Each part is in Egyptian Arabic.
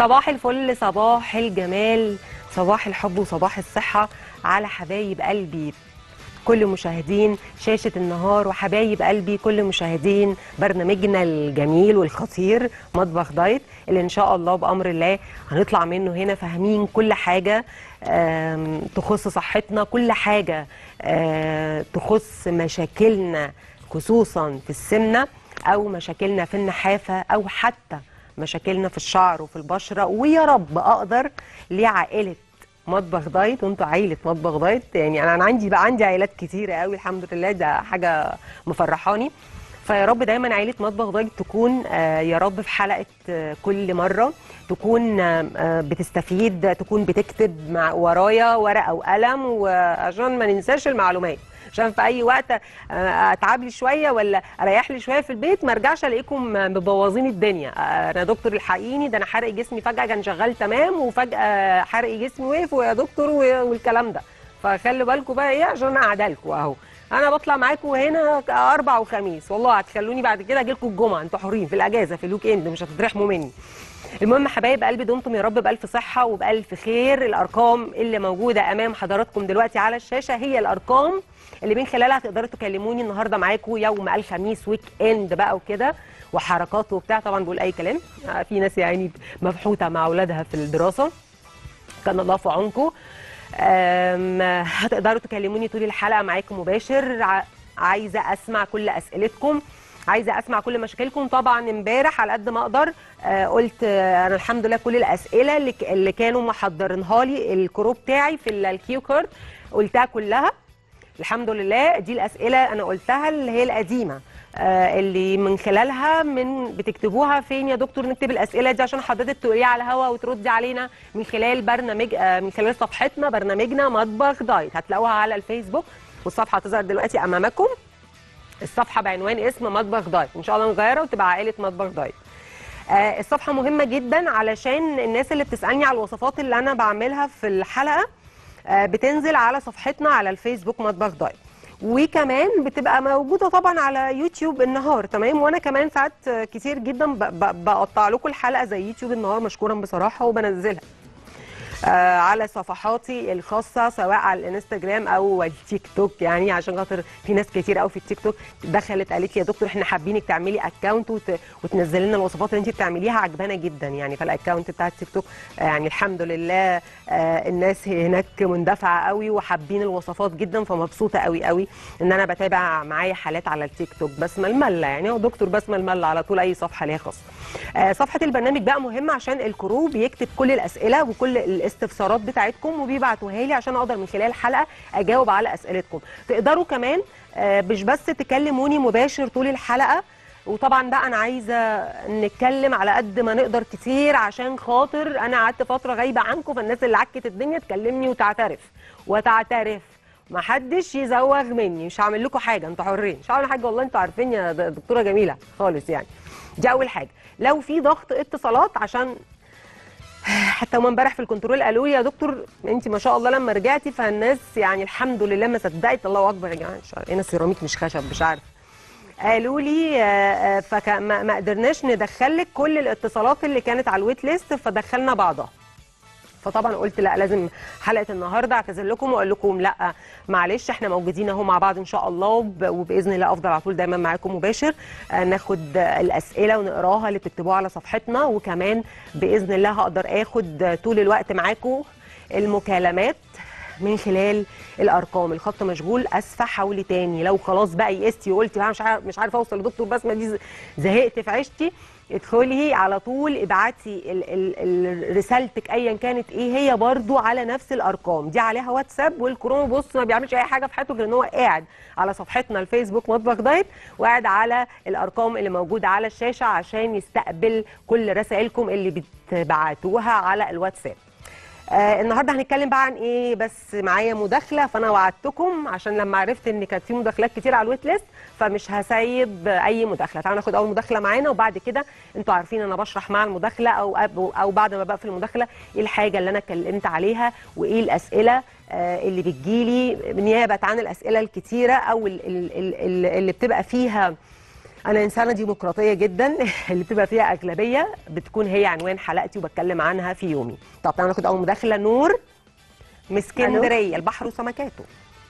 صباح الفل صباح الجمال صباح الحب وصباح الصحة على حبايب قلبي كل مشاهدين شاشة النهار وحبايب قلبي كل مشاهدين برنامجنا الجميل والخطير مطبخ دايت اللي إن شاء الله بأمر الله هنطلع منه هنا فاهمين كل حاجة آم، تخص صحتنا كل حاجة آه، تخص مشاكلنا خصوصا في السمنة أو مشاكلنا في النحافة أو حتى مشاكلنا في الشعر وفي البشرة ويا رب أقدر لعائلة مطبخ دايت وانتوا عيله مطبخ دايت يعني انا أنا عندي بقى عندي عائلات كتيره قوي الحمد لله ده حاجه مفرحاني فيا رب دايما عائله مطبخ دايت تكون آه، يا رب في حلقه آه، كل مره تكون آه، آه، بتستفيد تكون بتكتب مع ورايا ورقه وقلم وعشان ما ننساش المعلومات عشان في اي وقت آه، اتعب لي شويه ولا اريح لي شويه في البيت ما ارجعش الاقيكم مبوظين الدنيا آه، انا دكتور الحقيني ده انا حرق جسمي فجاه كان شغال تمام وفجاه حرق جسمي وقف ويا دكتور و- والكلام ده فخلوا بالكم بقى ايه عشان انا قاعده لكم اهو انا بطلع معاكم هنا اربع وخميس والله هتخلوني بعد كده اجي لكم الجمعه انتوا حرين في الاجازه في الويك اند مش هتترحموا مني المهم حبايب قلبي دمتم يا رب بألف صحة وبألف خير الأرقام اللي موجودة أمام حضراتكم دلوقتي على الشاشة هي الأرقام اللي من خلالها تقدروا تكلموني النهارده معاكم يوم الخميس ويك اند بقى وكده وحركات وبتاع طبعا بقول اي كلام آه، في ناس يعني مبحوثه مع اولادها في الدراسه كان الله في عونكم آم، هتقدروا تكلموني طول الحلقه معاكم مباشر ع- عايزه اسمع كل اسئلتكم عايزه اسمع كل مشاكلكم طبعا امبارح على قد ما اقدر آه، قلت آه، انا الحمد لله كل الاسئله اللي ك- اللي كانوا محضرينها لي الكروب بتاعي في ال- الكيو كارد قلتها كلها الحمد لله دي الاسئله انا قلتها اللي هي القديمه آه، اللي من خلالها من بتكتبوها فين يا دكتور نكتب الاسئله دي عشان حضرتك تقوليها على الهوا وتردي علينا من خلال برنامج آه، من خلال صفحتنا برنامجنا مطبخ دايت هتلاقوها على الفيسبوك والصفحه هتظهر دلوقتي امامكم الصفحه بعنوان اسم مطبخ دايت ان شاء الله نغيرها وتبقى عائله مطبخ دايت آه، الصفحه مهمه جدا علشان الناس اللي بتسالني على الوصفات اللي انا بعملها في الحلقه آه، بتنزل على صفحتنا على الفيسبوك مطبخ دايت وكمان بتبقى موجوده طبعا على يوتيوب النهار تمام وانا كمان ساعات آه، كتير جدا ب- ب- بقطع لكم الحلقه زي يوتيوب النهار مشكورا بصراحه وبنزلها آه، على صفحاتي الخاصه سواء على الانستجرام او التيك توك يعني عشان خاطر في ناس كتير قوي في التيك توك دخلت قالت لي يا دكتور احنا حابينك تعملي اكونت وت... وتنزلي لنا الوصفات اللي انت بتعمليها عجبانا جدا يعني فالاكونت بتاع التيك توك آه، يعني الحمد لله آه، الناس هناك مندفعه قوي وحابين الوصفات جدا فمبسوطه قوي قوي ان انا بتابع معايا حالات على التيك توك بسمه المله يعني هو دكتور بسمه المله على طول اي صفحه ليها خاصه آه، صفحه البرنامج بقى مهمه عشان الكرو بيكتب كل الاسئله وكل الاستفسارات بتاعتكم وبيبعتوها لي عشان اقدر من خلال الحلقه اجاوب على اسئلتكم تقدروا كمان آه، مش بس تكلموني مباشر طول الحلقه وطبعا بقى انا عايزه نتكلم على قد ما نقدر كتير عشان خاطر انا قعدت فتره غايبه عنكم فالناس اللي عكت الدنيا تكلمني وتعترف وتعترف ما حدش يزوغ مني مش هعمل لكم حاجه انتوا حرين مش هعمل حاجه والله انتوا عارفين يا د- دكتوره جميله خالص يعني دي اول حاجه لو في ضغط اتصالات عشان حتى هم امبارح في الكنترول قالوا لي يا دكتور انت ما شاء الله لما رجعتي فالناس يعني الحمد لله ما صدقت الله اكبر يا جماعه مش عارف هنا سيراميك مش خشب مش عارف قالوا لي فما ما قدرناش ندخلك كل الاتصالات اللي كانت على الويت ليست فدخلنا بعضها فطبعا قلت لا لازم حلقه النهارده اعتذر لكم واقول لكم لا معلش احنا موجودين اهو مع بعض ان شاء الله وب- وباذن الله افضل على طول دايما معاكم مباشر آه، ناخد آه، الاسئله ونقراها اللي بتكتبوها على صفحتنا وكمان باذن الله هقدر اخد آه، طول الوقت معاكم المكالمات من خلال الارقام الخط مشغول اسفه حاولي تاني لو خلاص بقى يئستي وقلتي بقى مش عارف مش عارفه اوصل لدكتور بسمه دي ز- زهقت في عيشتي ادخلي على طول ابعتي ال ال ال رسالتك ايا كانت ايه هي برضو على نفس الارقام دي عليها واتساب والكروم بص ما بيعملش اي حاجه في حياته غير ان هو قاعد على صفحتنا الفيسبوك مطبخ دايت وقاعد على الارقام اللي موجوده على الشاشه عشان يستقبل كل رسائلكم اللي بتبعتوها على الواتساب آه النهارده هنتكلم بقى عن ايه بس معايا مداخله فانا وعدتكم عشان لما عرفت ان كانت في مداخلات كتير على الويت ليست فمش هسيب اي مداخله تعالوا ناخد اول مداخله معانا وبعد كده انتوا عارفين انا بشرح مع المداخله او أب- او بعد ما بقفل المداخله ايه الحاجه اللي انا اتكلمت عليها وايه الاسئله آه، اللي بتجيلي نيابه عن الاسئله الكتيره او ال- ال- ال- ال- اللي بتبقى فيها انا انسانه ديمقراطيه جدا اللي بتبقى فيها اغلبيه بتكون هي عنوان حلقتي وبتكلم عنها في يومي طب تعالى ناخد اول مداخله نور من اسكندريه البحر وسمكاته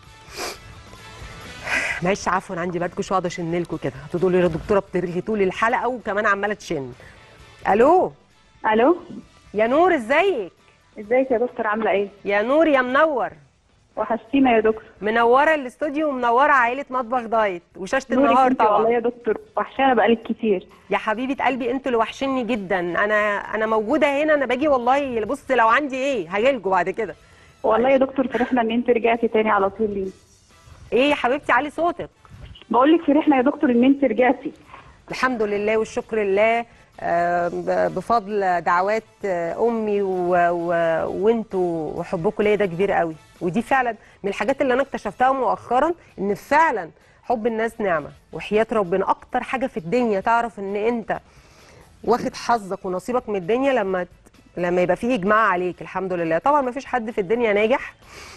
معلش عفوا عندي برد كنتش اقعد اشن لكم كده هتقولوا لي يا دكتوره بترغي طول الحلقه وكمان عماله تشن الو الو يا نور ازيك ازيك يا دكتور عامله ايه يا نور يا منور وحشتينا يا دكتور منوره الاستوديو ومنوره عائله مطبخ دايت وشاشه نورك النهار انت والله طبعا يا دكتور وحشانا بقالك كتير يا حبيبه قلبي انتوا اللي وحشني جدا انا انا موجوده هنا انا باجي والله بص لو عندي ايه هاجيلكوا بعد كده والله يا دكتور فرحنا ان انت رجعتي تاني على طول ليه ايه يا حبيبتي علي صوتك بقول لك فرحنا يا دكتور ان انت رجعتي الحمد لله والشكر لله آه، ب- بفضل دعوات آه، امي و- و- وانتوا وحبكم ليا ده كبير قوي ودي فعلا من الحاجات اللي انا اكتشفتها مؤخرا ان فعلا حب الناس نعمه وحياه ربنا اكتر حاجه في الدنيا تعرف ان انت واخد حظك ونصيبك من الدنيا لما ت- لما يبقى فيه اجماع عليك الحمد لله طبعا ما فيش حد في الدنيا ناجح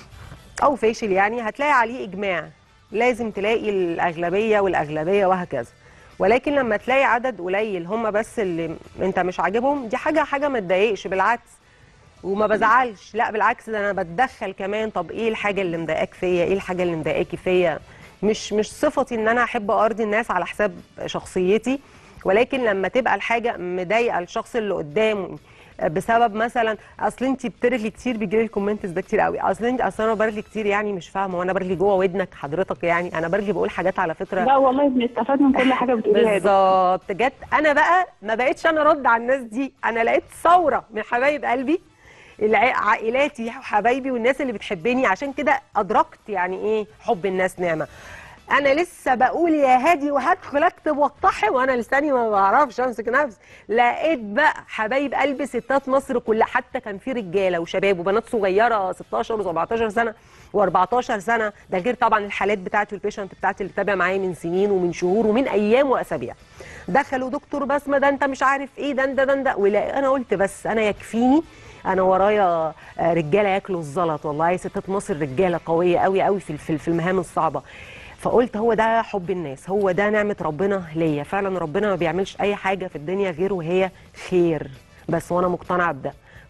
او فاشل يعني هتلاقي عليه اجماع لازم تلاقي الاغلبيه والاغلبيه وهكذا ولكن لما تلاقي عدد قليل هم بس اللي انت مش عاجبهم دي حاجه حاجه ما تضايقش بالعكس وما بزعلش لا بالعكس ده انا بتدخل كمان طب ايه الحاجه اللي مضايقاك فيا ايه الحاجه اللي مضايقاكي فيا مش مش صفتي ان انا احب ارضي الناس على حساب شخصيتي ولكن لما تبقى الحاجه مضايقه الشخص اللي قدامه بسبب مثلا اصل انت بترغي كتير بيجي لي الكومنتس ده كتير قوي اصل انت اصل انا برغي كتير يعني مش فاهمه وانا برغي جوه ودنك حضرتك يعني انا برغي بقول حاجات على فكره لا والله بنستفاد من كل حاجه بتقوليها يا دكتور بالظبط جت انا بقى ما بقتش انا ارد على الناس دي انا لقيت ثوره من حبايب قلبي الع- عائلاتي وحبايبي والناس اللي بتحبني عشان كده ادركت يعني ايه حب الناس نعمه انا لسه بقول يا هادي وهدخل اكتب واطحن وانا لساني ما بعرفش امسك نفسي لقيت بقى حبايب قلبي ستات مصر كلها حتى كان في رجاله وشباب وبنات صغيره 16 و17 سنه و14 سنه ده غير طبعا الحالات بتاعتي والبيشنت بتاعتي اللي تابع معايا من سنين ومن شهور ومن ايام واسابيع دخلوا دكتور بسمه ده انت مش عارف ايه ده ده ده, ده. ولا انا قلت بس انا يكفيني انا ورايا آه، رجاله ياكلوا الزلط والله ستات مصر رجاله قويه قوي قوي في في في المهام الصعبه فقلت هو ده حب الناس هو ده نعمه ربنا ليا فعلا ربنا ما بيعملش اي حاجه في الدنيا غير وهي خير بس وانا مقتنعه بده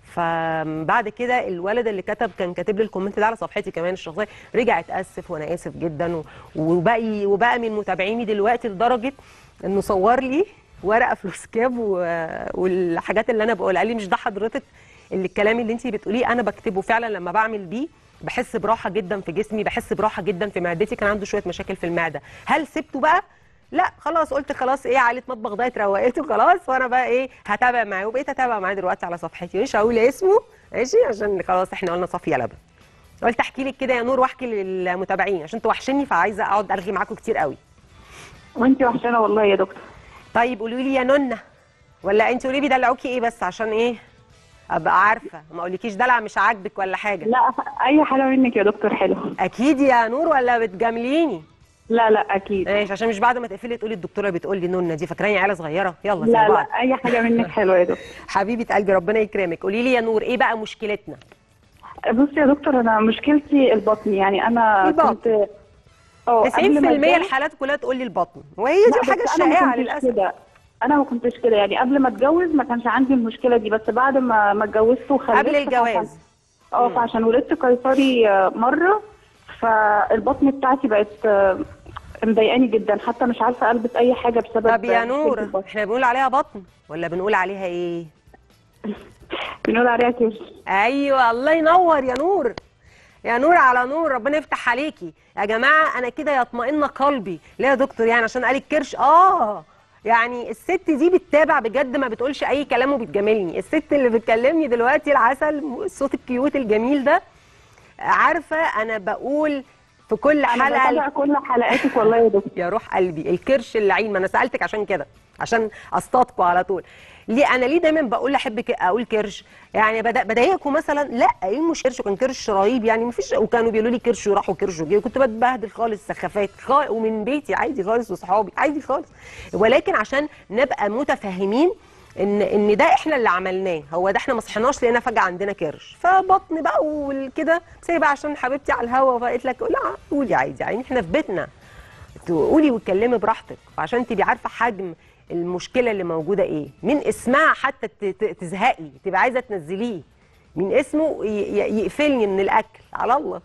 فبعد كده الولد اللي كتب كان كاتب لي الكومنت ده على صفحتي كمان الشخصيه رجع اتاسف وانا اسف جدا و- وبقي وبقى من متابعيني دلوقتي لدرجه انه صور لي ورقه فلوس كاب و- والحاجات اللي انا بقولها قال لي مش ده حضرتك اللي الكلام اللي انت بتقوليه انا بكتبه فعلا لما بعمل بيه بحس براحه جدا في جسمي بحس براحه جدا في معدتي كان عنده شويه مشاكل في المعده هل سبته بقى لا خلاص قلت خلاص ايه عائله مطبخ دايت روقته خلاص وانا بقى ايه هتابع معاه وبقيت اتابع معاه دلوقتي على صفحتي مش هقول اسمه ماشي عشان خلاص احنا قلنا صفيه لبن قلت احكي لك كده يا نور واحكي للمتابعين عشان توحشني فعايزه اقعد ارغي معاكم كتير قوي وانت وحشانا والله يا دكتور طيب قولوا لي يا نونه ولا انت قولي لي دلعوكي ايه بس عشان ايه ابقى عارفه ما اقولكيش دلع مش عاجبك ولا حاجه لا اي حاجه منك يا دكتور حلو اكيد يا نور ولا بتجامليني لا لا اكيد ماشي عشان مش بعد ما تقفلي تقولي الدكتوره بتقول لي نونه دي فاكراني عيله صغيره يلا زي لا بعض لا اي حاجه منك حلوه يا دكتور حبيبه قلبي ربنا يكرمك قولي لي يا نور ايه بقى مشكلتنا بصي يا دكتور انا مشكلتي البطن يعني انا البطن. كنت اه 90% قبل ما أتجوز- الحالات كلها تقول لي البطن وهي لا، دي بس الحاجه أنا ما الشائعه كنتش للاسف كده. انا ما كنتش كده يعني قبل ما اتجوز ما كانش عندي المشكله دي بس بعد ما ما اتجوزت وخلفت قبل الجواز فعشان- اه فعشان ولدت قيصري آه، مره فالبطن بتاعتي بقت آه، مضايقاني جدا حتى مش عارفه البس اي حاجه بسبب طب يا مشكلة نور البطن. احنا بنقول عليها بطن ولا بنقول عليها ايه بنقول عليها كرش ايوه الله ينور يا نور يا نور على نور ربنا يفتح عليكي يا جماعه انا كده يطمئن قلبي ليه يا دكتور يعني عشان قالك كرش اه يعني الست دي بتتابع بجد ما بتقولش اي كلام وبتجاملني الست اللي بتكلمني دلوقتي العسل الصوت الكيوت الجميل ده عارفه انا بقول في كل انا حلقه بتابع كل حلقاتك والله يا دكتور يا روح قلبي الكرش اللعين ما انا سالتك عشان كده عشان اصطادكوا على طول ليه انا ليه دايما بقول احب ك- اقول كرش يعني بدا بدايكوا مثلا لا ايه مش كرش كان كرش رهيب يعني ما فيش وكانوا بيقولوا لي كرش وراحوا كرش وجي كنت بتبهدل خالص سخافات خا- ومن بيتي عادي خالص واصحابي عادي خالص ولكن عشان نبقى متفاهمين ان ان ده احنا اللي عملناه هو ده احنا ما صحيناش لقينا فجاه عندنا كرش فبطن بقى والكده بس هي بقى عشان حبيبتي على الهوا فقلت لك لا قولي عادي يعني احنا في بيتنا تقولي وتكلمي براحتك عشان تبقي عارفه حجم المشكله اللي موجوده ايه من اسمها حتى ت- ت- تزهقي تبقى عايزه تنزليه من اسمه ي- ي- يقفلني من الاكل على الله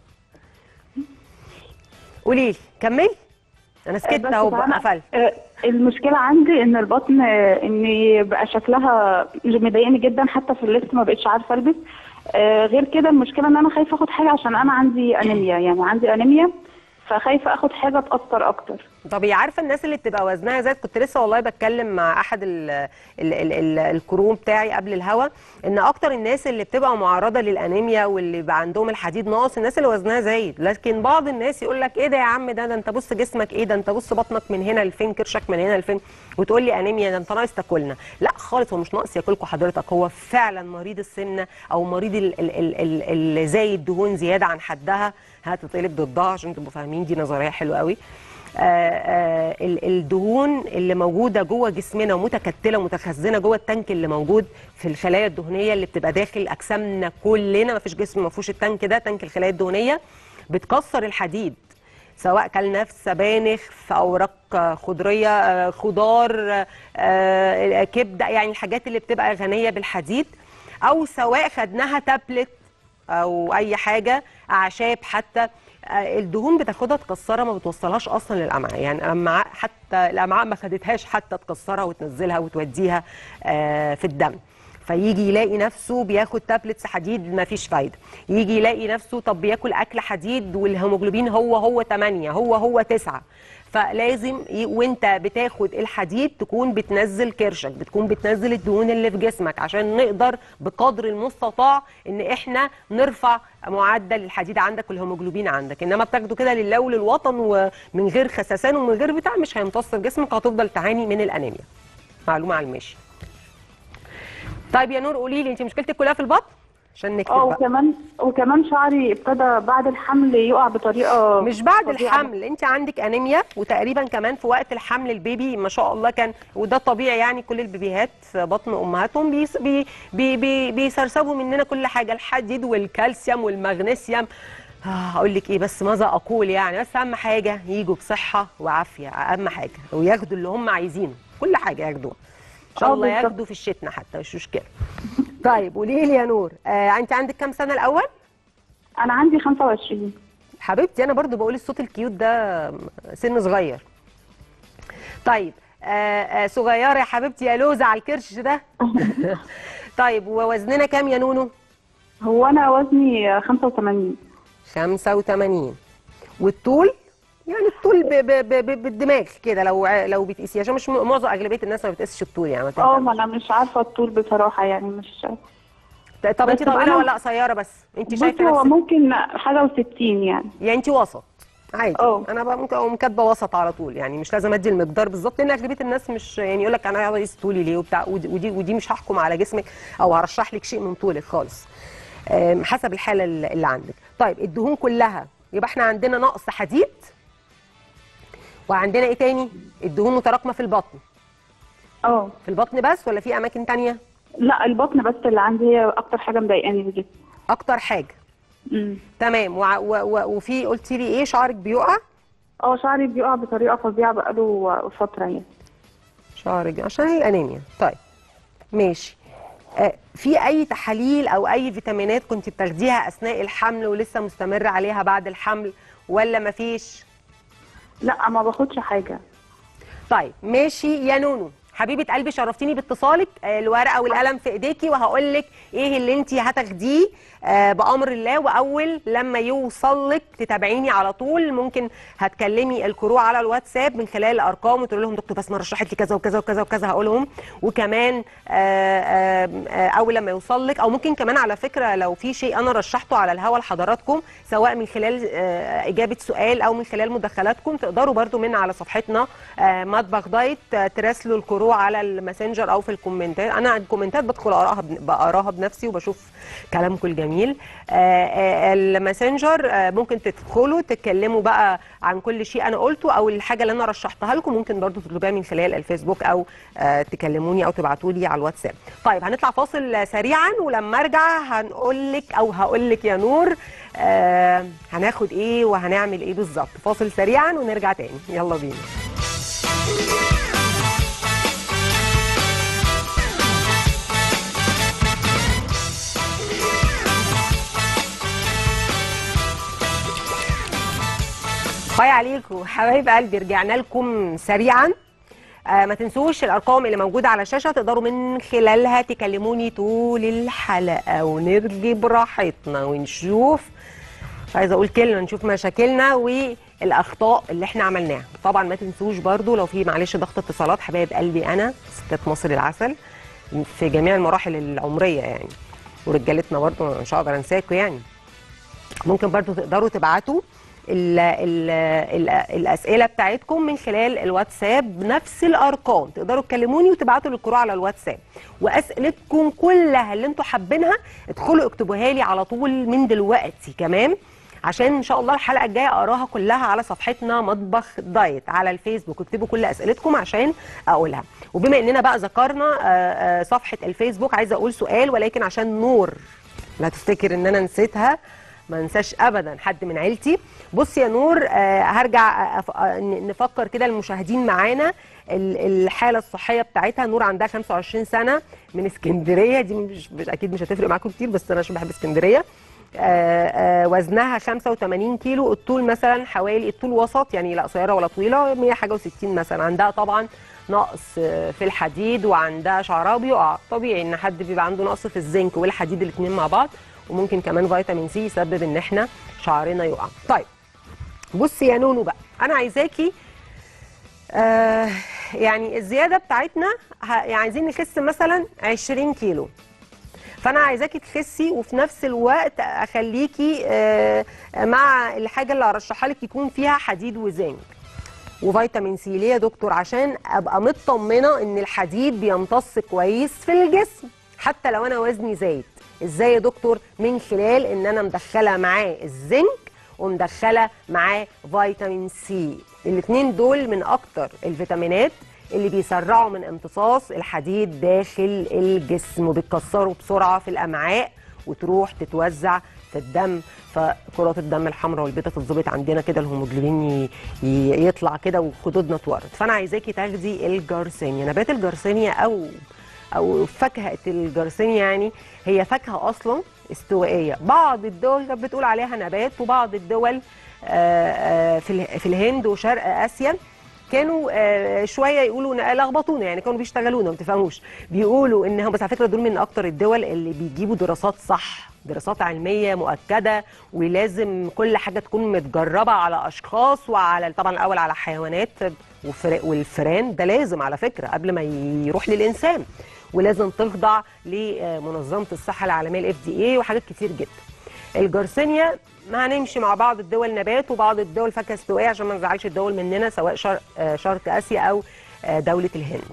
قولي لي كملي انا سكت بس اهو فأنا- قفلت آه، المشكلة عندي ان البطن آه، ان بقى شكلها مضايقني جدا حتى في اللبس ما بقتش عارفة البس آه، غير كده المشكلة ان انا خايفة اخد حاجة عشان انا عندي انيميا يعني عندي انيميا فخايفة اخد حاجة تأثر اكتر طب هي عارفه الناس اللي بتبقى وزنها زاد كنت لسه والله بتكلم مع احد ال ال ال ال الكروم بتاعي قبل الهوا ان اكتر الناس اللي بتبقى معرضه للانيميا واللي بقى عندهم الحديد ناقص الناس اللي وزنها زايد لكن بعض الناس يقول لك ايه ده يا عم ده ده انت بص جسمك ايه ده انت بص بطنك من هنا لفين كرشك من هنا لفين وتقول لي انيميا ده انت ناقص تاكلنا لا خالص هو مش ناقص ياكلكم حضرتك هو فعلا مريض السمنه او مريض ال- ال- ال- ال- اللي زايد دهون زياده عن حدها هتتقلب ضدها عشان تبقوا فاهمين دي نظريه حلوه قوي آه، آه، ال- الدهون اللي موجوده جوه جسمنا ومتكتله ومتخزنه جوه التانك اللي موجود في الخلايا الدهنيه اللي بتبقى داخل اجسامنا كلنا ما فيش جسم ما فيهوش التانك ده تانك الخلايا الدهنيه بتكسر الحديد سواء كلنا في سبانخ في اوراق آه، خضريه آه، خضار آه، آه، كبده يعني الحاجات اللي بتبقى غنيه بالحديد او سواء خدناها تابلت او اي حاجه اعشاب حتى آه، الدهون بتاخدها تكسرها ما بتوصلهاش اصلا للامعاء يعني الامعاء حتى الامعاء ما خدتهاش حتى تكسرها وتنزلها وتوديها آه، في الدم فيجي يلاقي نفسه بياخد تابلتس حديد ما فيش فايده يجي يلاقي نفسه طب بياكل اكل حديد والهيموجلوبين هو هو 8 هو هو 9 فلازم ي- وانت بتاخد الحديد تكون بتنزل كرشك بتكون بتنزل الدهون اللي في جسمك عشان نقدر بقدر المستطاع ان احنا نرفع معدل الحديد عندك والهيموجلوبين عندك انما بتاخده كده لله وللوطن ومن غير خسسان ومن غير بتاع مش هيمتص جسمك هتفضل تعاني من الانيميا معلومه على الماشي طيب يا نور قولي لي انت مشكلتك كلها في البطن عشان نكتب اه بقى وكمان وكمان شعري ابتدى بعد الحمل يقع بطريقة مش بعد فظيعة. الحمل انت عندك انيميا وتقريبا كمان في وقت الحمل البيبي ما شاء الله كان وده طبيعي يعني كل البيبيهات في بطن امهاتهم بيس بي بي بي بيسرسبوا مننا كل حاجه الحديد والكالسيوم والمغنيسيوم آه، اقول لك ايه بس ماذا اقول يعني بس اهم حاجه يجوا بصحه وعافيه اهم حاجه وياخدوا اللي هم عايزينه كل حاجه ياخدوها ان شاء اه الله بالظبط. ياخدوا في الشتنا حتى مش مشكله طيب قولي لي يا نور آه انت عندك كام سنه الاول انا عندي 25 حبيبتي انا برضو بقول الصوت الكيوت ده سن صغير طيب آه آه صغيره يا حبيبتي يا لوزه على الكرش ده طيب ووزننا كام يا نونو هو انا وزني 85 85 والطول يعني الطول ب ب ب ب بالدماغ كده لو ع- لو بتقيسي عشان مش م- معظم اغلبيه الناس ما بتقيسش الطول يعني ما اه تهتمش. ما انا مش عارفة الطول بصراحة يعني مش طب انت بس بقى طويله أنا- ولا قصيره بس انت بصي شايفه هو نفسك ممكن حاجة و60 يعني يعني انت وسط عادي اه. انا بقى ممكن اقوم كاتبه وسط على طول يعني مش لازم ادي المقدار بالظبط لان اغلبيه الناس مش يعني يقول لك انا عايز اقيس طولي ليه وبتاع ودي ودي, ودي مش هحكم على جسمك او هرشح لك شيء من طولك خالص أم، حسب الحاله اللي اللي عندك طيب الدهون كلها يبقى احنا عندنا نقص حديد وعندنا ايه تاني الدهون متراكمه في البطن اه في البطن بس ولا في اماكن تانية لا البطن بس اللي عندي هي اكتر حاجة مضايقاني في جسمي اكتر حاجه أمم. تمام وع- و- و- وفي قلتي لي ايه شعرك بيقع اه شعري بيقع بطريقة فظيعة بقاله فترة يعني شعرك عشان الانيميا طيب ماشي آه، في اي تحاليل او اي فيتامينات كنت بتاخديها اثناء الحمل ولسه مستمره عليها بعد الحمل ولا مفيش لا ما باخدش حاجة طيب ماشي يا نونو حبيبه قلبي شرفتيني باتصالك آه، الورقه والقلم في ايديكي وهقول لك ايه اللي انت هتاخديه آه، بامر الله واول لما يوصل لك تتابعيني على طول ممكن هتكلمي الكرو على الواتساب من خلال الارقام وتقول لهم دكتور بسمه رشحت لي كذا وكذا وكذا وكذا هقولهم وكمان آه، آه، آه، اول لما يوصل لك او ممكن كمان على فكره لو في شيء انا رشحته على الهوا لحضراتكم سواء من خلال آه، اجابه سؤال او من خلال مداخلاتكم تقدروا برضو من على صفحتنا آه، مطبخ دايت آه، تراسلوا الكرو على الماسنجر او في الكومنتات انا الكومنتات بدخل اقراها بن- بقراها بنفسي وبشوف كلامكم الجميل آه، آه، الماسنجر آه، ممكن تدخلوا تتكلموا بقى عن كل شيء انا قلته او الحاجه اللي انا رشحتها لكم ممكن برضو تطلبوها من خلال الفيسبوك او آه، تكلموني او تبعتوا لي على الواتساب طيب هنطلع فاصل سريعا ولما ارجع هنقول لك او هقول لك يا نور آه هناخد ايه وهنعمل ايه بالظبط فاصل سريعا ونرجع تاني يلا بينا هاي عليكم حبايب قلبي رجعنا لكم سريعا آه ما تنسوش الارقام اللي موجوده على الشاشه تقدروا من خلالها تكلموني طول الحلقه ونرجي براحتنا ونشوف مش عايزه اقول كلمه نشوف مشاكلنا والاخطاء اللي احنا عملناها طبعا ما تنسوش برضو لو في معلش ضغط اتصالات حبايب قلبي انا ستات مصر العسل في جميع المراحل العمريه يعني ورجالتنا برضو مش هقدر انساكم يعني ممكن برضو تقدروا تبعتوا ال ال ال الاسئله بتاعتكم من خلال الواتساب بنفس الارقام تقدروا تكلموني وتبعتوا للكروع على الواتساب واسئلتكم كلها اللي انتوا حابينها ادخلوا اكتبوها لي على طول من دلوقتي كمان عشان ان شاء الله الحلقه الجايه اقراها كلها على صفحتنا مطبخ دايت على الفيسبوك اكتبوا كل اسئلتكم عشان اقولها وبما اننا بقى ذكرنا آه، آه، صفحه الفيسبوك عايزه اقول سؤال ولكن عشان نور لا تفتكر ان انا نسيتها ما انساش ابدا حد من عيلتي بص يا نور آه هرجع أف- آه، ن- نفكر كده المشاهدين معانا ال- الحاله الصحيه بتاعتها نور عندها 25 سنه من اسكندريه دي مش, مش اكيد مش هتفرق معاكم كتير بس انا عشان بحب اسكندريه آه آه وزنها 85 كيلو الطول مثلا حوالي الطول وسط يعني لا قصيره ولا طويله 100 حاجه و60 مثلا عندها طبعا نقص آه، في الحديد وعندها شعرها بيقع طبيعي ان حد بيبقى عنده نقص في الزنك والحديد الاثنين مع بعض وممكن كمان فيتامين سي يسبب ان احنا شعرنا يقع طيب بصي يا نونو بقى انا عايزاكي آه يعني الزياده بتاعتنا ه- يعني عايزين نخس مثلا 20 كيلو فانا عايزاكي تخسي وفي نفس الوقت اخليكي آه مع الحاجه اللي هرشحها لك يكون فيها حديد وزنك وفيتامين سي ليه يا دكتور عشان ابقى مطمنه ان الحديد بيمتص كويس في الجسم حتى لو انا وزني زايد ازاي يا دكتور من خلال ان انا مدخله معاه الزنك ومدخله معاه فيتامين سي الاثنين دول من اكتر الفيتامينات اللي بيسرعوا من امتصاص الحديد داخل الجسم وبتكسره بسرعه في الامعاء وتروح تتوزع في الدم فكرات الدم الحمراء والبيضاء تتظبط عندنا كده الهيموجلوبين ي- ي- يطلع كده وخدودنا تورد فانا عايزاكي تاخدي الجارسينيا نبات الجارسينيا او او فاكهه الجارسينيا يعني هي فاكهه اصلا استوائيه بعض الدول كانت بتقول عليها نبات وبعض الدول آه، آه، في ال- في الهند وشرق اسيا كانوا آه، شويه يقولوا ن- لخبطونا يعني كانوا بيشتغلونا ما تفهموش بيقولوا ان هم بس على فكره دول من اكتر الدول اللي بيجيبوا دراسات صح دراسات علميه مؤكده ولازم كل حاجه تكون متجربه على اشخاص وعلى طبعا الاول على حيوانات وفر- والفئران ده لازم على فكره قبل ما يروح للانسان ولازم تخضع لمنظمه الصحه العالميه الاف دي اي وحاجات كتير جدا الجارسينيا ما هنمشي مع بعض الدول نبات وبعض الدول فاكهه استوائيه عشان ما نزعلش الدول مننا سواء شرق, آه، شرق اسيا او آه، دوله الهند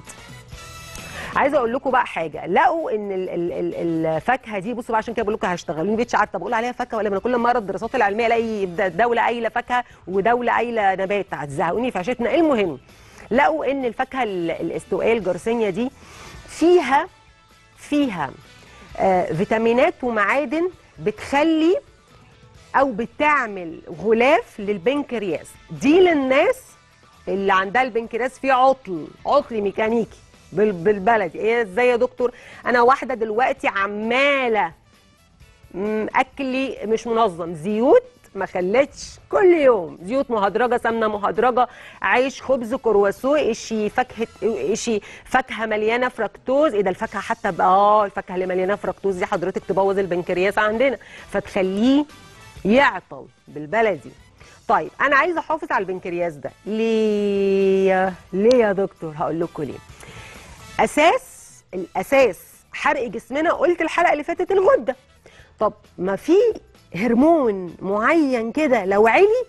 عايزه اقول لكم بقى حاجه لقوا ان ال- ال- ال- الفاكهه دي بصوا بقى عشان كده بقول لكم هشتغلوني بقتش عارفه بقول عليها فاكهه ولا من كل مره الدراسات العلميه الاقي د- دوله قايله فاكهه ودوله قايله نبات هتزهقوني في عشتنا المهم لقوا ان الفاكهه ال- الاستوائيه الجارسينيا دي فيها فيها آه فيتامينات ومعادن بتخلي او بتعمل غلاف للبنكرياس دي للناس اللي عندها البنكرياس فيه عطل عطل ميكانيكي بال- بالبلدي ايه ازاي يا دكتور انا واحده دلوقتي عماله مم، اكلي مش منظم زيوت ما خلتش كل يوم زيوت مهدرجه سمنه مهدرجه عيش خبز كرواسو اشي فاكهه اشي فاكهه مليانه فركتوز ايه ده الفاكهه حتى بقى اه الفاكهه اللي مليانه فركتوز دي حضرتك تبوظ البنكرياس عندنا فتخليه يعطل بالبلدي طيب انا عايزه احافظ على البنكرياس ده ليه ليه يا دكتور هقول لكم ليه اساس الاساس حرق جسمنا قلت الحلقه اللي فاتت الغده طب ما في هرمون معين كده لو علي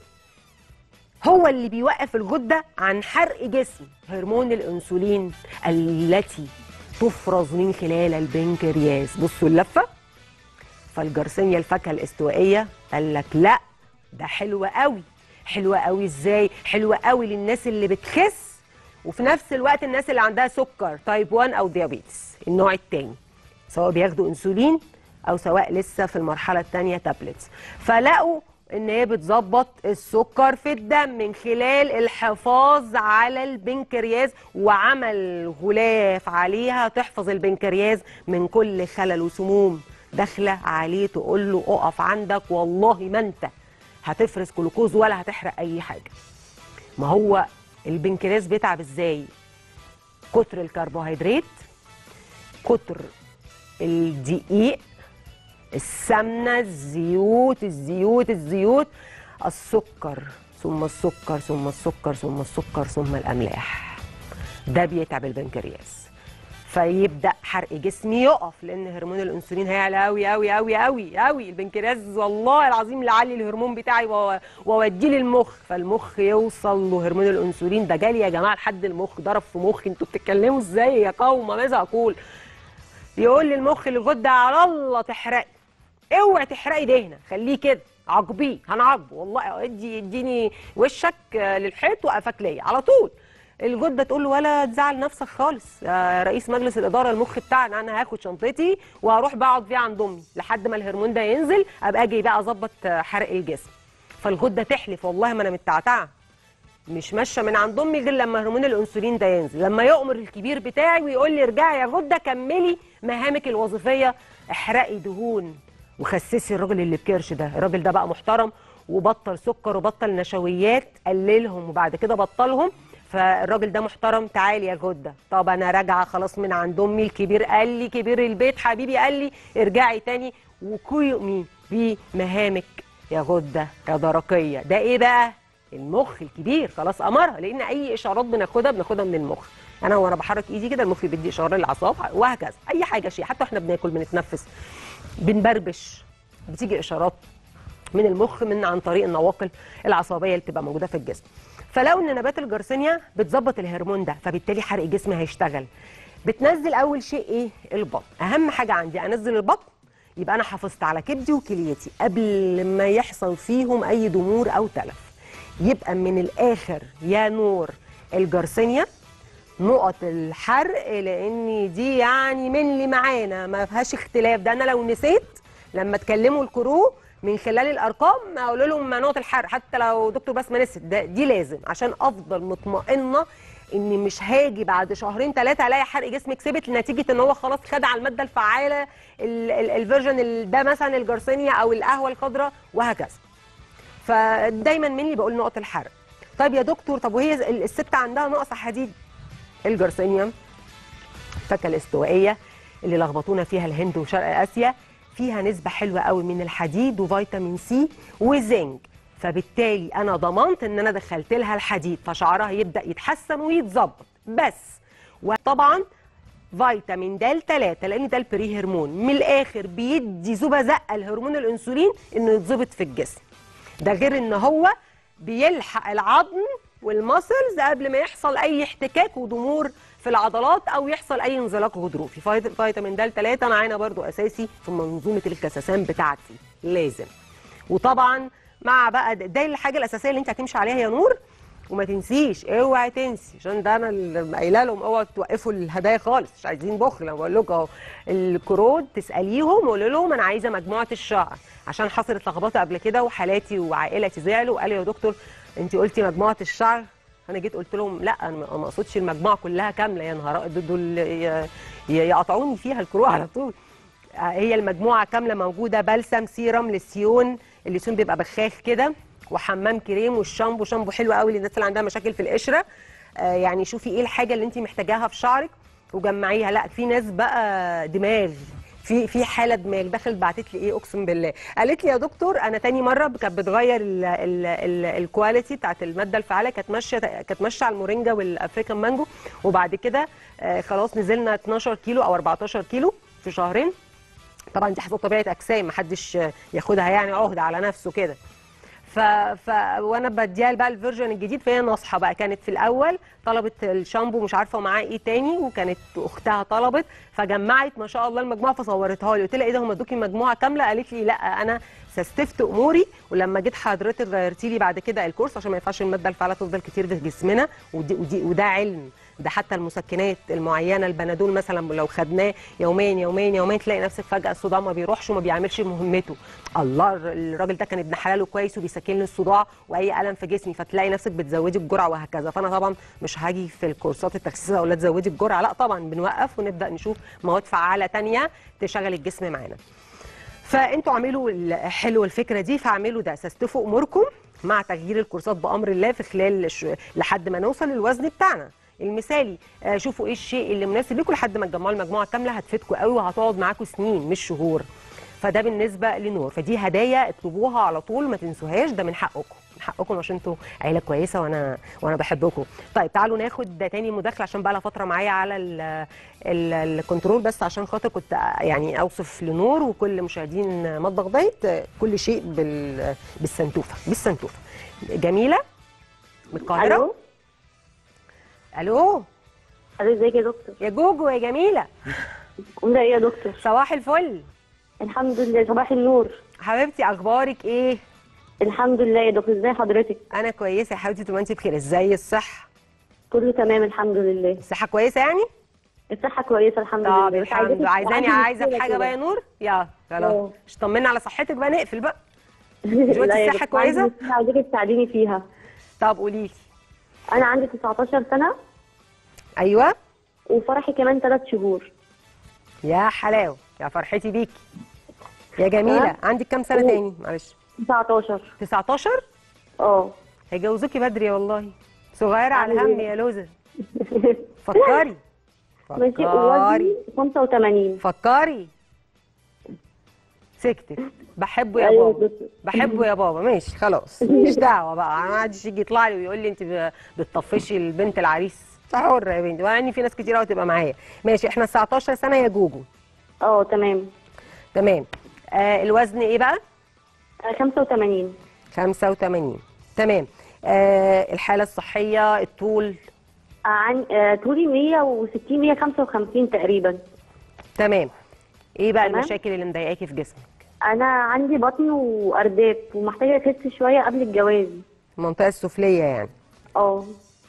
هو اللي بيوقف الغده عن حرق جسم هرمون الانسولين التي تفرز من خلال البنكرياس بصوا اللفه فالجرسينيا الفاكهه الاستوائيه قال لك لا ده حلوه قوي حلوه قوي ازاي حلوه قوي للناس اللي بتخس وفي نفس الوقت الناس اللي عندها سكر تايب 1 او ديابيتس النوع الثاني سواء بياخدوا انسولين او سواء لسه في المرحله الثانيه تابلتس فلقوا ان هي بتظبط السكر في الدم من خلال الحفاظ على البنكرياس وعمل غلاف عليها تحفظ البنكرياس من كل خلل وسموم داخله عليه تقول له اقف عندك والله ما انت هتفرز جلوكوز ولا هتحرق اي حاجه ما هو البنكرياس بيتعب ازاي كتر الكربوهيدرات كتر الدقيق السمنه الزيوت الزيوت الزيوت السكر ثم السكر ثم السكر ثم السكر ثم الاملاح ده بيتعب البنكرياس فيبدا حرق جسمي يقف لان هرمون الانسولين هيعلى قوي قوي قوي قوي قوي البنكرياس والله العظيم اللي علي الهرمون بتاعي وأ- واوديه للمخ فالمخ يوصل له هرمون الانسولين ده جالي يا جماعه لحد المخ ضرب في مخي انتوا بتتكلموا ازاي يا قوم ماذا اقول يقول لي المخ الغده على الله تحرقي اوعي تحرقي دهنه خليه كده عاقبيه هنعاقبه والله ادي اديني وشك آه، للحيط وقفك ليا على طول الجده تقول له ولا تزعل نفسك خالص يا رئيس مجلس الاداره المخ بتاعنا انا هاخد شنطتي وهروح بقعد فيها عند امي لحد ما الهرمون ده ينزل ابقى اجي بقى اظبط آه، حرق الجسم فالغده تحلف والله ما انا متعتعه مش ماشيه من عند امي غير لما هرمون الانسولين ده ينزل لما يؤمر الكبير بتاعي ويقول لي ارجعي يا غده كملي مهامك الوظيفيه احرقي دهون وخسسي الراجل اللي بكرش ده الراجل ده بقى محترم وبطل سكر وبطل نشويات قللهم وبعد كده بطلهم فالراجل ده محترم تعالي يا غده طب انا راجعه خلاص من عند امي الكبير قال لي كبير البيت حبيبي قال لي ارجعي تاني وقومي بمهامك يا غده يا درقيه ده ايه بقى المخ الكبير خلاص امرها لان اي اشارات بناخدها بناخدها من المخ انا وانا بحرك ايدي كده المخ بيدي اشاره للاعصاب وهكذا اي حاجه شيء حتى واحنا بناكل بنتنفس بنبربش بتيجي اشارات من المخ من عن طريق النواقل العصبيه اللي بتبقى موجوده في الجسم فلو ان نبات الجرثوميا بتظبط الهرمون ده فبالتالي حرق الجسم هيشتغل بتنزل اول شيء ايه البطن اهم حاجه عندي انزل البطن يبقى انا حافظت على كبدي وكليتي قبل ما يحصل فيهم اي ضمور او تلف يبقى من الاخر يا نور الجرثوميا نقط الحرق لان دي يعني من اللي معانا ما فيهاش اختلاف ده انا لو نسيت لما تكلموا الكرو من خلال الارقام اقول لهم نقط الحرق حتى لو دكتور بسمه نسيت ده دي لازم عشان افضل مطمئنه اني مش هاجي بعد شهرين ثلاثه الاقي حرق جسمي كسبت نتيجه ان هو خلاص خد على الماده الفعاله ال- ال- الفيرجن ال- ده مثلا الجرثوميا او القهوه الخضراء وهكذا فدايما مني بقول نقط الحرق طيب يا دكتور طب وهي ال- الست عندها نقص حديد الجرثوميا الفاكهه الاستوائيه اللي لخبطونا فيها الهند وشرق اسيا فيها نسبه حلوه قوي من الحديد وفيتامين سي وزنك فبالتالي انا ضمنت ان انا دخلت لها الحديد فشعرها يبدا يتحسن ويتظبط بس وطبعا فيتامين د 3 لان ده البري هرمون من الاخر بيدي زوبه زقه لهرمون الانسولين انه يتظبط في الجسم ده غير ان هو بيلحق العظم والماسلز قبل ما يحصل اي احتكاك وضمور في العضلات او يحصل اي انزلاق غضروفي فيت- فيتامين د 3 معانا برضو اساسي في منظومه الكسسان بتاعتي لازم وطبعا مع بقى ده, ده الحاجه الاساسيه اللي انت هتمشي عليها يا نور وما تنسيش اوعي تنسي عشان ده انا اللي قايله لهم اوعوا توقفوا الهدايا خالص مش عايزين بخل انا بقول لكم اهو الكرود تساليهم وقولوا لهم انا عايزه مجموعه الشعر عشان حصلت لخبطه قبل كده وحالاتي وعائلتي زعلوا وقالوا يا دكتور انت قلتي مجموعه الشعر انا جيت قلت لهم لا انا ما ما اقصدش المجموعه كلها كامله يا نهار دول- دول ي- ي- يقطعوني فيها الكرو على طول هي المجموعه كامله موجوده بلسم سيرم للسيون اللسيون بيبقى بخاخ كده وحمام كريم والشامبو شامبو حلو قوي للناس اللي عندها مشاكل في القشره آه يعني شوفي ايه الحاجه اللي انت محتاجاها في شعرك وجمعيها لا في ناس بقى دماغ في في حاله دماغ دخلت بعتت لي ايه اقسم بالله قالت لي يا دكتور انا تاني مره كانت بتغير ال- ال- ال- الكواليتي بتاعت الماده الفعاله كانت ماشيه كانت ماشيه على المورينجا والافريكان مانجو وبعد كده آه خلاص نزلنا 12 كيلو او 14 كيلو في شهرين طبعا دي حسب طبيعه اجسام محدش ياخدها يعني عهده على نفسه كده ف... ف... وانا بديها بقى الفيرجن الجديد فهي ناصحه بقى كانت في الاول طلبت الشامبو مش عارفه معاه ايه تاني وكانت اختها طلبت فجمعت ما شاء الله المجموعه فصورتها لي قلت لها ايه ده هم ادوكي مجموعه كامله قالت لي لا انا سستفت اموري ولما جيت حضرتك غيرتي لي بعد كده الكورس عشان ما ينفعش الماده الفعاله تفضل كتير في جسمنا ودي ودي وده علم ده حتى المسكنات المعينه البنادول مثلا لو خدناه يوميا يوميا يوميا تلاقي نفسك فجاه الصداع ما بيروحش وما بيعملش مهمته الله الراجل ده كان ابن حلاله كويس وبيسكن لي الصداع واي الم في جسمي فتلاقي نفسك بتزودي الجرعه وهكذا فانا طبعا مش هاجي في الكورسات التخسيس اقول لها تزودي الجرعه لا طبعا بنوقف ونبدا نشوف مواد فعاله تانية تشغل الجسم معانا فانتوا اعملوا ال- حلو الفكره دي فاعملوا ده استفتفوا اموركم مع تغيير الكورسات بامر الله في خلال ش... لحد ما نوصل للوزن بتاعنا المثالي آه، شوفوا ايه الشيء اللي مناسب لكم لحد ما تجمعوا المجموعه الكامله هتفيدكم قوي وهتقعد معاكم سنين مش شهور فده بالنسبه لنور فدي هدايا اطلبوها على طول ما تنسوهاش ده من حقكم من حقكم عشان انتوا عيله كويسه وانا وانا بحبكم طيب تعالوا ناخد ده تاني مداخله عشان بقى لها فتره معايا على ال ال الكنترول بس عشان خاطر كنت يعني اوصف لنور وكل مشاهدين مطبخ بيت كل شيء بال بالسنتوفه بالسنتوفه جميله من القاهره الو الو الو ازيك يا دكتور يا جوجو يا جميله عامله ايه يا دكتور صباح الفل الحمد لله صباح النور حبيبتي اخبارك ايه الحمد لله يا دكتور ازي حضرتك انا كويسه يا حبيبتي طول ما انت بخير ازاي الصحه كله تمام الحمد لله الصحه كويسه يعني الصحه كويسه الحمد طب لله بس الحمد عايزاكي- لله عايزاني عندي عايزه مشكلة في حاجه كده. بقى يا نور يا خلاص اه. مش طمنا على صحتك بقى نقفل بقى لا دلوقتي يا الصحة دكتور، عندي كويسة؟ مشكلة عايزاكي تساعديني فيها طب قولي لي انا عندي 19 سنه ايوه وفرحي كمان 3 شهور يا حلاوه يا فرحتي بيكي يا جميله ها؟ عندك كام سنه قولي. تاني معلش 19 19 اه هيجوزوكي بدري والله صغيره على أعمل الهم إيه؟ يا لوزه فكري ماشي فكري ووزني 85 فكري سكتت بحبه يا أيوة بابا دكتور. بحبه يا بابا ماشي خلاص مش دعوه بقى ما حدش يجي يطلع لي ويقول لي انت ب- بتطفشي البنت العريس حره يا بنتي مع ان في ناس كتير قوي تبقى معايا ماشي احنا 19 سنه يا جوجو اه تمام تمام آه الوزن ايه بقى آه، 85 85 تمام آه الحاله الصحيه الطول آه، عن آه، طولي 160 155 تقريبا تمام ايه بقى تمام. المشاكل اللي مضايقاكي في جسمك انا عندي بطن وارداف ومحتاجه اخس شويه قبل الجواز المنطقه السفليه يعني اه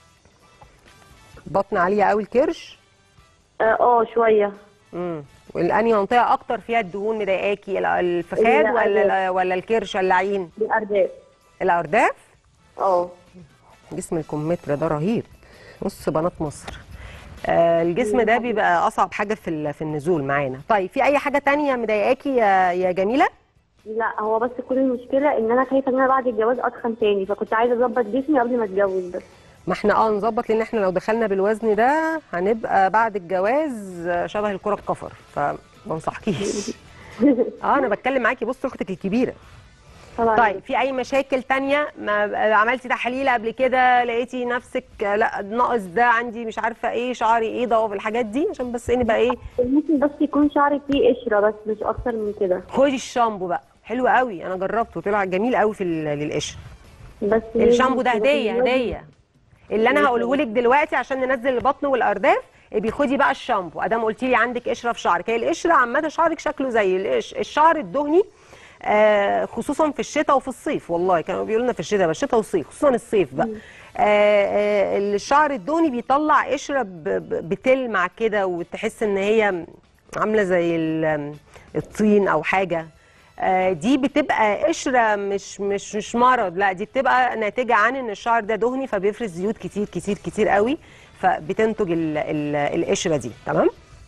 بطن عاليه قوي الكرش اه آه، شويه امم والانهي منطقه اكتر فيها الدهون مضايقاكي ال- الفخاد لا، ولا لا. ولا الكرش ولا العين بالارداف الارداف اه جسم الكمثرى ده رهيب نص بنات مصر آه الجسم ده بيبقى اصعب حاجه في ال- في النزول معانا طيب في اي حاجه تانية مضايقاكي يا يا جميله لا هو بس كل المشكله ان انا خايفه ان انا بعد الجواز اتخن تاني فكنت عايزه اظبط جسمي قبل ما اتجوز بس ما احنا اه نظبط لان احنا لو دخلنا بالوزن ده هنبقى بعد الجواز شبه الكره الكفر فما انصحكيش اه انا بتكلم معاكي بص اختك الكبيره طبعا طيب في اي مشاكل تانية ما عملتي تحاليل قبل كده لقيتي نفسك لا ناقص ده عندي مش عارفه ايه شعري ايه ضوء الحاجات دي عشان بس ايه نبقى ايه ممكن بس يكون شعري فيه قشره بس مش اكتر من كده خدي الشامبو بقى حلو قوي انا جربته طلع جميل قوي في ال- للقشره بس الشامبو ده هديه هديه اللي انا هقوله لك دلوقتي عشان ننزل البطن والارداف بيخدي بقى الشامبو ادام قلتي لي عندك قشره في شعرك هي القشره عامه شعرك شكله زي القش- الشعر الدهني آه خصوصا في الشتاء وفي الصيف والله كانوا بيقولوا لنا في الشتاء بس الشتاء والصيف خصوصا الصيف بقى آه آه الشعر الدهني بيطلع قشره ب- ب- بتلمع كده وتحس ان هي عامله زي ال- الطين او حاجه آه، دي بتبقى قشره مش مش مش مرض لا دي بتبقى ناتجه عن ان الشعر ده دهني فبيفرز زيوت كتير كتير كتير قوي فبتنتج ال ال القشره دي تمام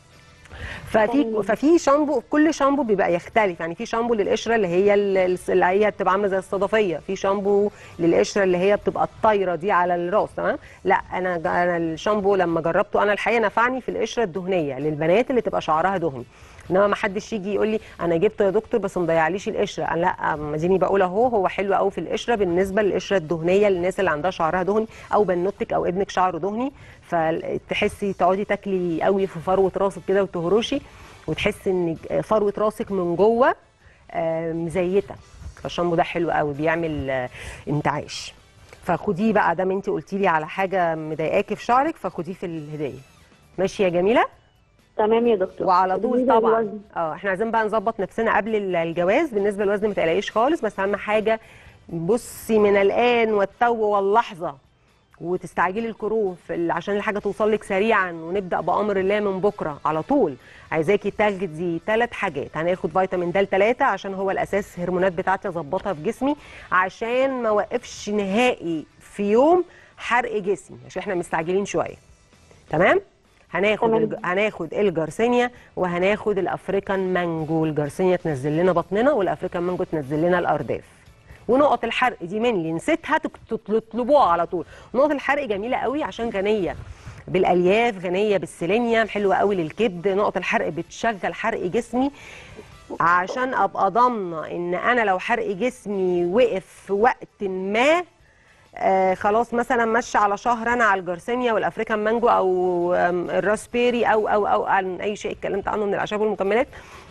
ففي ففي شامبو كل شامبو بيبقى يختلف يعني في شامبو للقشره اللي هي ال- اللي هي بتبقى عامله زي الصدفيه في شامبو للقشره اللي هي بتبقى الطايره دي على الراس تمام لا انا انا الشامبو لما جربته انا الحقيقه نفعني في القشره الدهنيه للبنات اللي تبقى شعرها دهني انما ما حدش يجي يقول لي انا جبته يا دكتور بس مضيعليش القشره انا لا ما ديني بقول اهو هو حلو قوي في القشره بالنسبه للقشره الدهنيه للناس اللي عندها شعرها دهني او بنوتك او ابنك شعره دهني فتحسي تقعدي تاكلي قوي في فروه راسك كده وتهرشي وتحسي ان فروه راسك من جوه آه، مزيته فالشامبو ده حلو قوي بيعمل آه، انتعاش فخديه بقى دام انت قلتي لي على حاجه مضايقاكي في شعرك فخديه في الهديه ماشي يا جميله تمام يا دكتور وعلى طول بالنسبة طبعا للوزن، اه احنا عايزين بقى نظبط نفسنا قبل ال- الجواز بالنسبه للوزن ما تقلقيش خالص بس اهم حاجه بصي من الان والتو واللحظه وتستعجلي الكروف ال- عشان الحاجه توصل لك سريعا ونبدا بامر الله من بكره على طول عايزاكي تاخدي ثلاث حاجات هناخد فيتامين د 3 عشان هو الاساس الهرمونات بتاعتي اظبطها في جسمي عشان ما اوقفش نهائي في يوم حرق جسمي عشان احنا مستعجلين شويه تمام هناخد تمام. الج... هناخد الجارسينيا وهناخد الافريكان مانجو الجارسينيا تنزل لنا بطننا والافريكان مانجو تنزل لنا الارداف ونقط الحرق دي منلي نسيتها تك- تطلبوها على طول نقط الحرق جميله قوي عشان غنيه بالالياف غنيه بالسيلينيوم حلوه قوي للكبد نقط الحرق بتشغل حرق جسمي عشان ابقى ضامنه ان انا لو حرق جسمي وقف في وقت ما آه خلاص مثلا ماشيه على شهر انا على الجارسينيا والافريكان مانجو او آم، الراسبيري او او او عن اي شيء اتكلمت عنه من الاعشاب والمكملات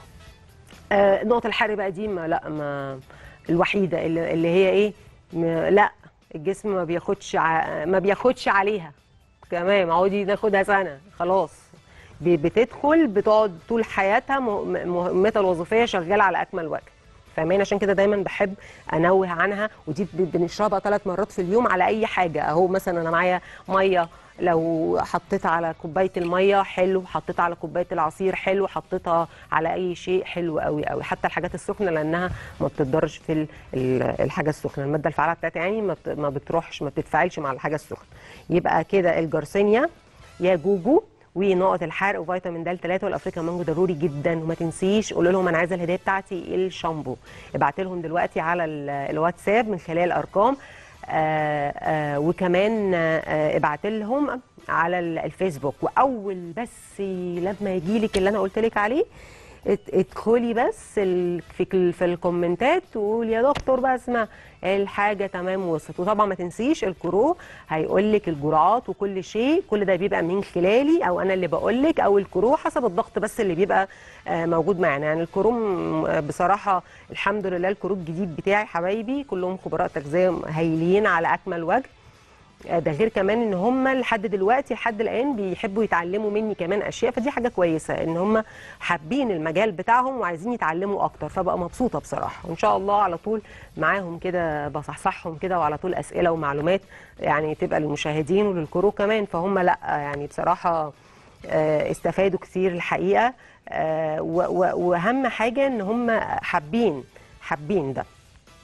آه نقطه الحرق بقى دي ما لا ما الوحيده اللي, اللي هي ايه ما لا الجسم ما بياخدش ع... ما بياخدش عليها تمام اقعدي ناخدها سنه خلاص ب- بتدخل بتقعد طول حياتها مه- مهمتها الوظيفيه شغاله على اكمل وجه فاهمين عشان كده دايما بحب انوه عنها ودي ب- بنشربها ثلاث مرات في اليوم على اي حاجه اهو مثلا انا معايا ميه لو حطيتها على كوبايه الميه حلو حطيتها على كوبايه العصير حلو حطيتها على اي شيء حلو قوي قوي حتى الحاجات السخنه لانها ما بتضرش في ال- ال- الحاجه السخنه الماده الفعاله بتاعتها يعني ما بت- ما بتروحش ما بتتفاعلش مع الحاجه السخنه يبقى كده الجارسينيا يا جوجو ونقط الحرق وفيتامين د 3 والافريكان مانجو ضروري جدا وما تنسيش قولوا لهم انا عايزه الهديه بتاعتي الشامبو ابعت لهم دلوقتي على ال- الواتساب من خلال الارقام آه آه وكمان آه ابعت لهم على ال- الفيسبوك واول بس لما يجي لك اللي انا قلت لك عليه ات- ادخلي بس ال- في ال- في الكومنتات وقول يا دكتور بسمة الحاجه تمام وصلت وطبعا ما تنسيش الكرو هيقول لك الجرعات وكل شيء كل ده بيبقى من خلالي او انا اللي بقول لك او الكرو حسب الضغط بس اللي بيبقى آه، موجود معانا يعني الكرو م- آه، بصراحه الحمد لله الكرو الجديد بتاعي حبايبي كلهم خبراء تغذيه هايلين على اكمل وجه آه، ده غير كمان ان هم لحد دلوقتي لحد الان بيحبوا يتعلموا مني كمان اشياء فدي حاجه كويسه ان هم حابين المجال بتاعهم وعايزين يتعلموا اكتر فبقى مبسوطه بصراحه وان شاء الله على طول معاهم كده بصحصحهم كده وعلى طول اسئله ومعلومات يعني تبقى للمشاهدين وللكرو كمان فهم لا يعني بصراحه آه، استفادوا كتير الحقيقه آه، و- و- واهم حاجه ان هم حابين حابين ده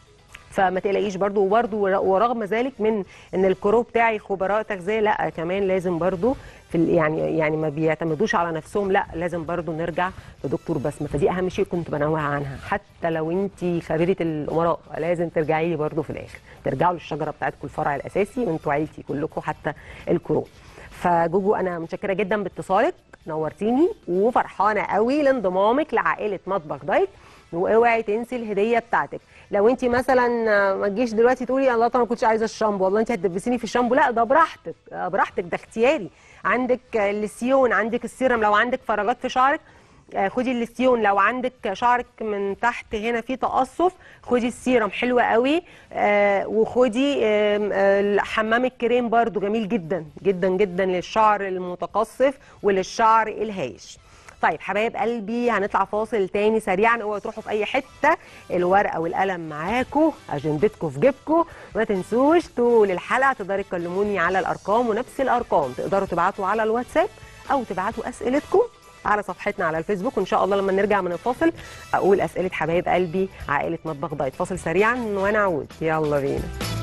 فما تقلقيش برضو وبرضو ورغم ذلك من ان الكرو بتاعي خبراء تغذيه لا كمان لازم برضو في ال- يعني يعني ما بيعتمدوش على نفسهم لا لازم برضو نرجع لدكتور بسمه فدي اهم شيء كنت بنوه عنها حتى لو انت خبيره الامراء لازم ترجعي لي برضو في الاخر ترجعوا للشجره بتاعتكم الفرع الاساسي وانتوا عيلتي كلكم حتى الكرو فجوجو انا متشكره جدا باتصالك نورتيني وفرحانه قوي لانضمامك لعائله مطبخ دايت واوعي تنسي الهديه بتاعتك لو انت مثلا ما تجيش دلوقتي تقولي الله طب انا ما كنتش عايزه الشامبو والله انت هتدبسيني في الشامبو لا ده براحتك آه، براحتك ده اختياري عندك آه، الليسيون عندك السيرم لو عندك فراغات في شعرك آه، خدي الليستيون لو عندك شعرك من تحت هنا فيه تقصف خدي السيرم حلوة قوي آه وخدي آم، آه حمام الكريم برضو جميل جدا جدا جدا للشعر المتقصف وللشعر الهايش طيب حبايب قلبي هنطلع فاصل تاني سريعا اوعوا تروحوا في اي حته الورقه والقلم معاكم اجندتكم في جيبكم ما تنسوش طول الحلقه تقدروا تكلموني على الارقام ونفس الارقام تقدروا تبعتوا على الواتساب او تبعتوا اسئلتكم على صفحتنا على الفيسبوك وان شاء الله لما نرجع من الفاصل اقول اسئله حبايب قلبي عائله مطبخ دايت فاصل سريعا ونعود يلا بينا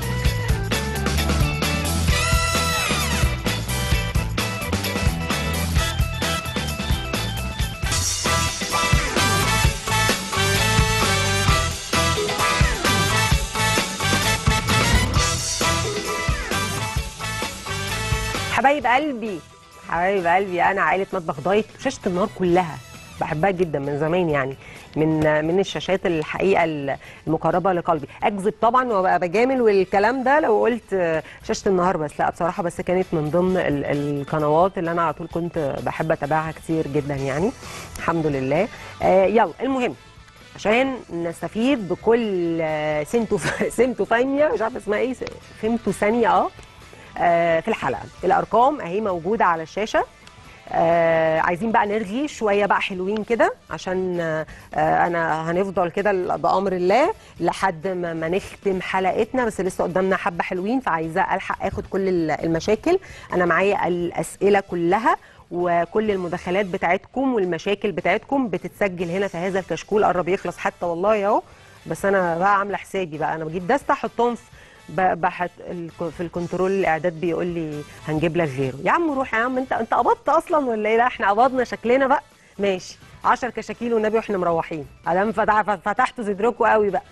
حبايب قلبي حبايب قلبي انا عائله مطبخ دايت شاشه النهار كلها بحبها جدا من زمان يعني من من الشاشات الحقيقه المقربه لقلبي اكذب طبعا وابقى بجامل والكلام ده لو قلت شاشه النهار بس لا بصراحه بس كانت من ضمن ال- القنوات اللي انا على طول كنت بحب اتابعها كتير جدا يعني الحمد لله آه يلا المهم عشان نستفيد بكل آه، سنتو سمتوفانيا مش عارفه اسمها ايه فهمتوا ثانيه اه آه، في الحلقه الارقام اهي موجوده على الشاشه آه عايزين بقى نرغي شويه بقى حلوين كده عشان آه آه، انا هنفضل كده بامر الله لحد ما, ما نختم حلقتنا بس لسه قدامنا حبه حلوين فعايزه الحق اخد كل ال- المشاكل انا معايا الاسئله كلها وكل المداخلات بتاعتكم والمشاكل بتاعتكم بتتسجل هنا في هذا الكشكول قرب يخلص حتى والله اهو بس انا بقى عامله حسابي بقى انا بجيب دستة احطهم في ب- بحت الك- في الكنترول الاعداد بيقول لي هنجيب لك غيره يا عم روح يا عم انت انت قبضت اصلا ولا ايه لا احنا قبضنا شكلنا بقى ماشي 10 كشاكيل والنبي واحنا مروحين ادام فتح فتحتوا صدركم قوي بقى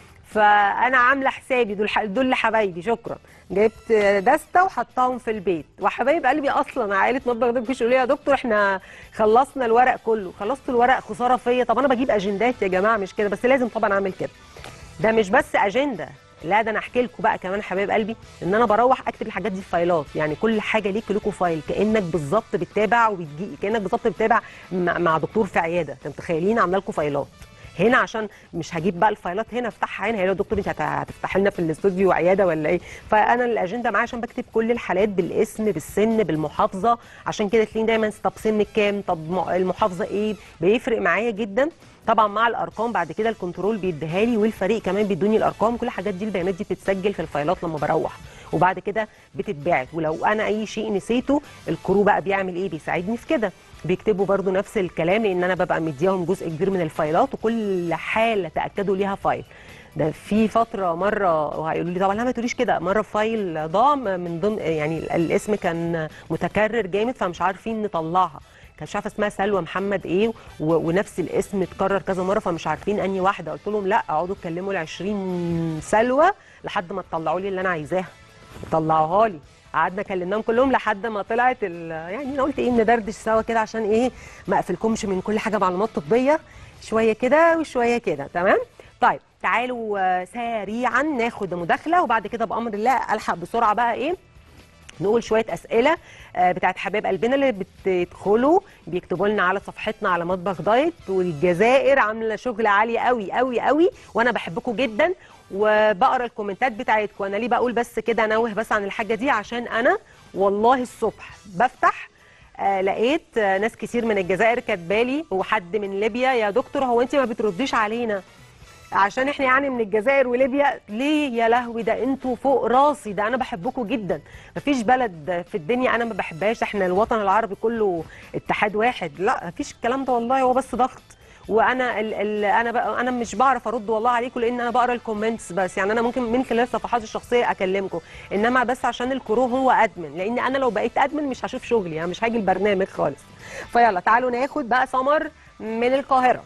فانا عامله حسابي دول ح- دول لحبايبي شكرا جبت دستة وحطاهم في البيت وحبايب قلبي اصلا عائله مطبخ ده بيقولوا لي يا دكتور احنا خلصنا الورق كله خلصت الورق خساره فيا طب انا بجيب اجندات يا جماعه مش كده بس لازم طبعا اعمل كده ده مش بس اجنده لا ده انا احكي لكم بقى كمان حبايب قلبي ان انا بروح اكتب الحاجات دي في فايلات يعني كل حاجه ليك لكم فايل كانك بالظبط بتتابع وبتجي كانك بالظبط بتتابع مع مع دكتور في عياده انتوا متخيلين عامله لكم فايلات هنا عشان مش هجيب بقى الفايلات هنا افتحها هنا هيقول دكتور انت هت- هتفتح لنا في الاستوديو عياده ولا ايه فانا الاجنده معايا عشان بكتب كل الحالات بالاسم بالسن بالمحافظه عشان كده تلاقيني دايما طب سن كام طب م- المحافظه ايه بيفرق معايا جدا طبعا مع الارقام بعد كده الكنترول بيديها لي والفريق كمان بيدوني الارقام كل الحاجات دي البيانات دي بتتسجل في الفايلات لما بروح وبعد كده بتتبعت ولو انا اي شيء نسيته الكرو بقى بيعمل ايه بيساعدني في كده بيكتبوا برضو نفس الكلام لان انا ببقى مدياهم جزء كبير من الفايلات وكل حاله تاكدوا ليها فايل ده في فتره مره وهيقولوا لي طبعا لا ما تقوليش كده مره فايل ضاع من ضمن يعني الاسم كان متكرر جامد فمش عارفين نطلعها كان مش عارفه اسمها سلوى محمد ايه و... ونفس الاسم اتكرر كذا مره فمش عارفين انهي واحده قلت لهم لا اقعدوا اتكلموا ال 20 سلوى لحد ما تطلعوا لي اللي انا عايزاها طلعوها لي قعدنا كلمناهم كلهم لحد ما طلعت ال... يعني انا قلت ايه ندردش سوا كده عشان ايه ما اقفلكمش من كل حاجه معلومات طبيه شويه كده وشويه كده تمام طيب تعالوا آه، سريعا ناخد مداخله وبعد كده بامر الله الحق بسرعه بقى ايه نقول شويه اسئله آه، بتاعت حبايب قلبنا اللي بتدخلوا بيكتبوا لنا على صفحتنا على مطبخ دايت والجزائر عامله شغل عالي قوي قوي قوي وانا بحبكم جدا وبقرا الكومنتات بتاعتكم انا ليه بقول بس كده انوه بس عن الحاجه دي عشان انا والله الصبح بفتح آه لقيت آه ناس كتير من الجزائر كاتبالي وحد من ليبيا يا دكتور هو انت ما بترديش علينا عشان احنا يعني من الجزائر وليبيا ليه يا لهوي ده انتوا فوق راسي ده انا بحبكم جدا مفيش بلد في الدنيا انا ما بحبهاش احنا الوطن العربي كله اتحاد واحد لا مفيش الكلام ده والله هو بس ضغط وانا ال ال انا بقى انا مش بعرف ارد والله عليكم لان انا بقرا الكومنتس بس يعني انا ممكن من خلال صفحاتي الشخصيه اكلمكم انما بس عشان الكرو هو ادمن لان انا لو بقيت ادمن مش هشوف شغلي يعني مش هاجي البرنامج خالص فيلا تعالوا ناخد بقى سمر من القاهره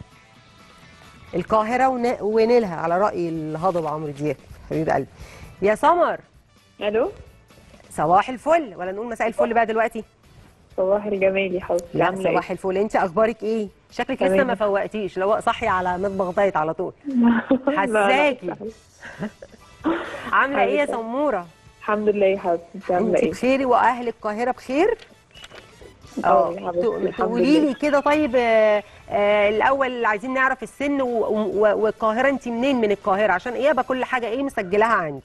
القاهره ون- ونيلها على راي الهضبه عمرو دياب حبيب قلبي يا سمر الو صباح الفل ولا نقول مساء الفل بقى دلوقتي صباح الجمال يا حبيبتي لا عامله صباح الفل انت اخبارك ايه شكلك لسه تمام. ما فوقتيش لو صحي على مطبخ دايت على طول ايه حساكي. عامله ايه يا حبيبتي. سموره الحمد لله يا حبيبتي انت عامله انت ايه بخير واهل القاهره بخير اه يا حبيبتي الحمد تقولي لله لي كده طيب آه، آه، الاول عايزين نعرف السن و- و- والقاهره انت منين من القاهره عشان ايه ابقى كل حاجه ايه مسجلاها عندي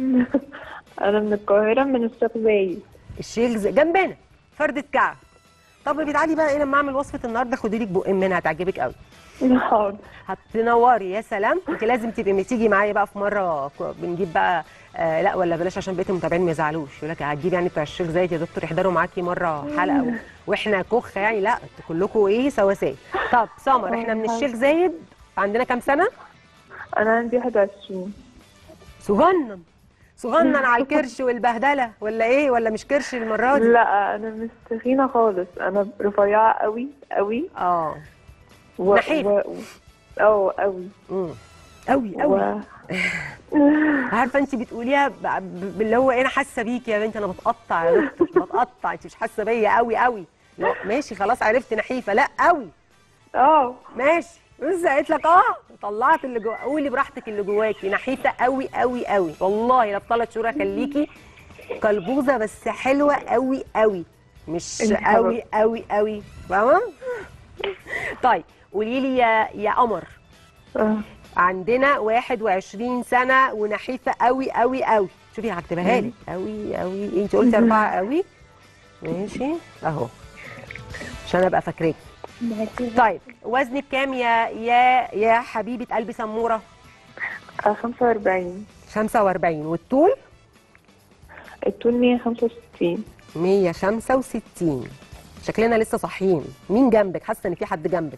انا من القاهره من الشيخ زايد الشيخ ز- جنبنا فردة كعب طب بتعالي بقى ايه لما اعمل وصفه النهارده خدي لك بقين منها هتعجبك قوي حاضر هتنوري يا سلام انت لازم تبقي تيجي معايا بقى في مره ك- بنجيب بقى آه لا ولا بلاش عشان بقيه المتابعين ما يزعلوش يقول لك هتجيب يعني بتاع الشيخ زايد يا دكتور يحضروا معاكي مره حلقه و... واحنا كخه يعني لا انتوا كلكم ايه سواسيه طب سمر احنا من الشيخ زايد عندنا كام سنه انا عندي 21 صغنن صغنن على الكرش والبهدله ولا ايه ولا مش كرش المره دي لا انا مش تخينه خالص انا رفيعه قوي قوي اه و... نحيف. و... اه قوي امم قوي قوي و... عارفه انت بتقوليها ب- ب- باللي هو ايه انا حاسه بيكي يا بنتي انا بتقطع يا دكتور بتقطع انت مش حاسه بيا قوي قوي لا ماشي خلاص عرفت نحيفه لا قوي اه ماشي بص قالت لك اه طلعت اللي جوا قولي براحتك اللي جواكي نحيفه قوي قوي قوي والله لو في ثلاث شهور اخليكي قلبوزه بس حلوه قوي قوي مش انت قوي قوي قوي فاهمه طيب قولي لي يا يا قمر اه عندنا 21 سنة ونحيفة قوي قوي قوي شوفي هكتبها لك قوي قوي انت قلتي أربعة قوي ماشي أهو عشان ابقى فاكراكي طيب وزنك كام يا يا يا حبيبه قلبي سموره آه، 45 45 والطول الطول 165 165 شكلنا لسه صاحيين مين جنبك حاسه ان في حد جنبك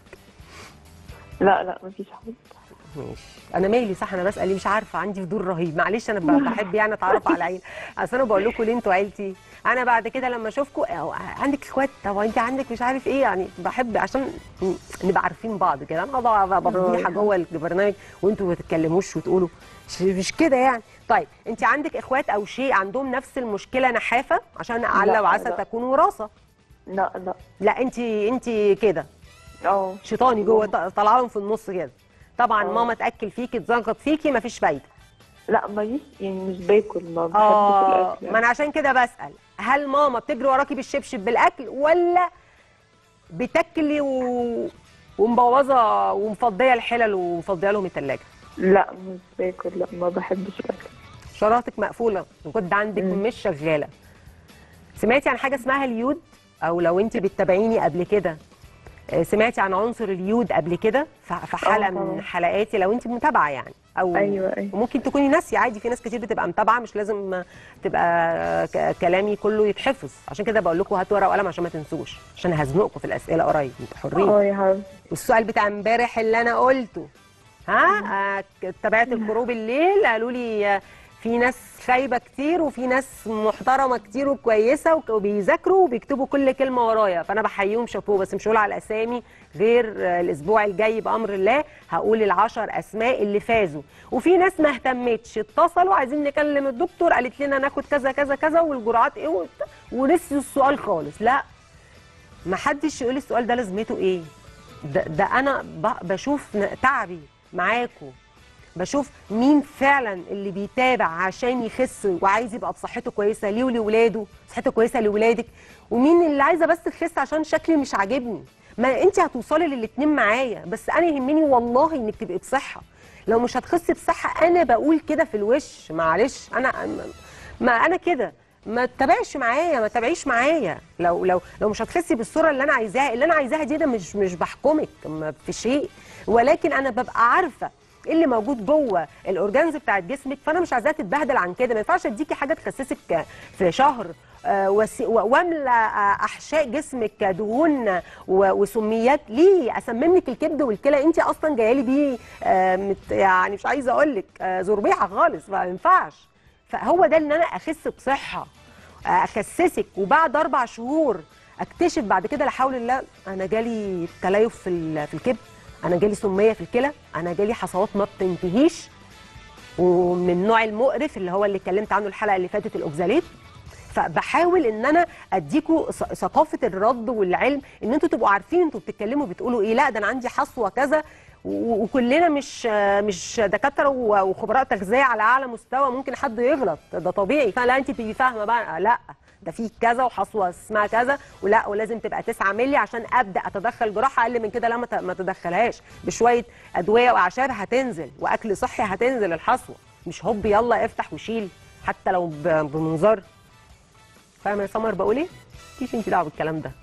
لا لا مفيش حد ماشي انا مالي صح انا بسال ليه مش عارفه عندي فضول رهيب معلش انا ب- بحب يعني اتعرف على عيل اصل انا بقول لكم ليه انتوا عيلتي انا بعد كده لما اشوفكم أو عندك اخوات طب انت عندك مش عارف ايه يعني بحب عشان نبقى عارفين بعض كده انا بقى بفضيحه جوه البرنامج وانتوا ما تتكلموش وتقولوا مش- مش كده يعني طيب انت عندك اخوات او شيء عندهم نفس المشكله نحافه عشان على لا، وعسى لا. تكون وراثه لا لا لا انت انت كده اه شيطاني جوه ط- طالعه لهم في النص كده طبعا آه. ماما تاكل فيكي تزنقط فيكي مفيش فايده لا ماليش يعني مش باكل ما بحبش اه الاكل ما انا عشان كده بسال هل ماما بتجري وراكي بالشبشب بالاكل ولا بتاكلي و... ومبوظه ومفضيه الحلل ومفضيه لهم الثلاجه لا مش باكل لا ما بحبش الاكل شرايطك مقفوله وكنت عندك مم. مش شغاله سمعتي عن حاجه اسمها اليود او لو انت بتتابعيني قبل كده آه، سمعتي عن عنصر اليود قبل كده ف- في حلقه آه، طبعاً. من حلقاتي لو انت متابعه يعني او ايوه ايوه وممكن تكوني ناسيه عادي في ناس كتير بتبقى متابعه مش لازم تبقى ك- كلامي كله يتحفظ عشان كده بقول لكم هاتوا ورقه وقلم عشان ما تنسوش عشان هزنقكم في الاسئله قريب انتوا حرين اه يا حبيبتي والسؤال بتاع امبارح اللي انا قلته ها آه، ك- تابعت الجروب الليل قالوا لي آه، في ناس خايبه كتير وفي ناس محترمه كتير وكويسه وك- وبيذاكروا وبيكتبوا كل كلمه ورايا فانا بحييهم شابوه بس مش هقول على الاسامي غير آه، الاسبوع الجاي بامر الله هقول العشر اسماء اللي فازوا وفي ناس ما اهتمتش اتصلوا عايزين نكلم الدكتور قالت لنا ناخد كذا كذا كذا والجرعات ايه وبتاع، ونسيوا السؤال خالص لا ما حدش يقول السؤال ده لازمته ايه ده, ده انا ب- بشوف ن- تعبي معاكم بشوف مين فعلا اللي بيتابع عشان يخس وعايز يبقى بصحته كويسه ليه ولولاده صحته كويسه لولادك ومين اللي عايزه بس تخس عشان شكلي مش عاجبني ما انت هتوصلي للاتنين معايا بس انا يهمني والله انك تبقي بصحه لو مش هتخسي بصحه انا بقول كده في الوش معلش انا ما انا كده ما تتابعش معايا ما تتابعيش معايا لو لو لو مش هتخسي بالصوره اللي انا عايزاها اللي انا عايزاها دي انا مش مش بحكمك ما في شيء ولكن انا ببقى عارفه ايه اللي موجود جوه الاورجانز بتاعت جسمك فانا مش عايزاها تتبهدل عن كده ما ينفعش اديكي حاجه تخسسك في شهر آه، وس- و- واملى آه، احشاء جسمك دهون و- وسميات ليه اسمم لك الكبد والكلى انت اصلا جايه لي بيه آه، مت- يعني مش عايزه اقول لك آه، زربيحه خالص ما ينفعش فهو ده ان انا اخس بصحه اخسسك وبعد اربع شهور اكتشف بعد كده لا حول الله انا جالي تليف في ال- في الكبد انا جالي سميه في الكلى انا جالي حصوات ما بتنتهيش ومن النوع المقرف اللي هو اللي اتكلمت عنه الحلقه اللي فاتت الاوكزاليت فبحاول ان انا اديكوا ث- ثقافه الرد والعلم ان انتوا تبقوا عارفين انتوا بتتكلموا بتقولوا ايه لا ده انا عندي حصوه كذا و- وكلنا مش مش دكاتره و- وخبراء تغذيه على اعلى مستوى ممكن حد يغلط ده طبيعي فلا انت تبقي فاهمه بقى لا ده في كذا وحصوه اسمها كذا ولا ولازم تبقى 9 مللي عشان ابدا اتدخل جراحه اقل من كده لا ما ت- ما تدخلهاش بشويه ادويه واعشاب هتنزل واكل صحي هتنزل الحصوه مش هوب يلا افتح وشيل حتى لو ب- بمنظار فاهمه يا سمر بقول ايه؟ مالكيش انت دعوه بالكلام ده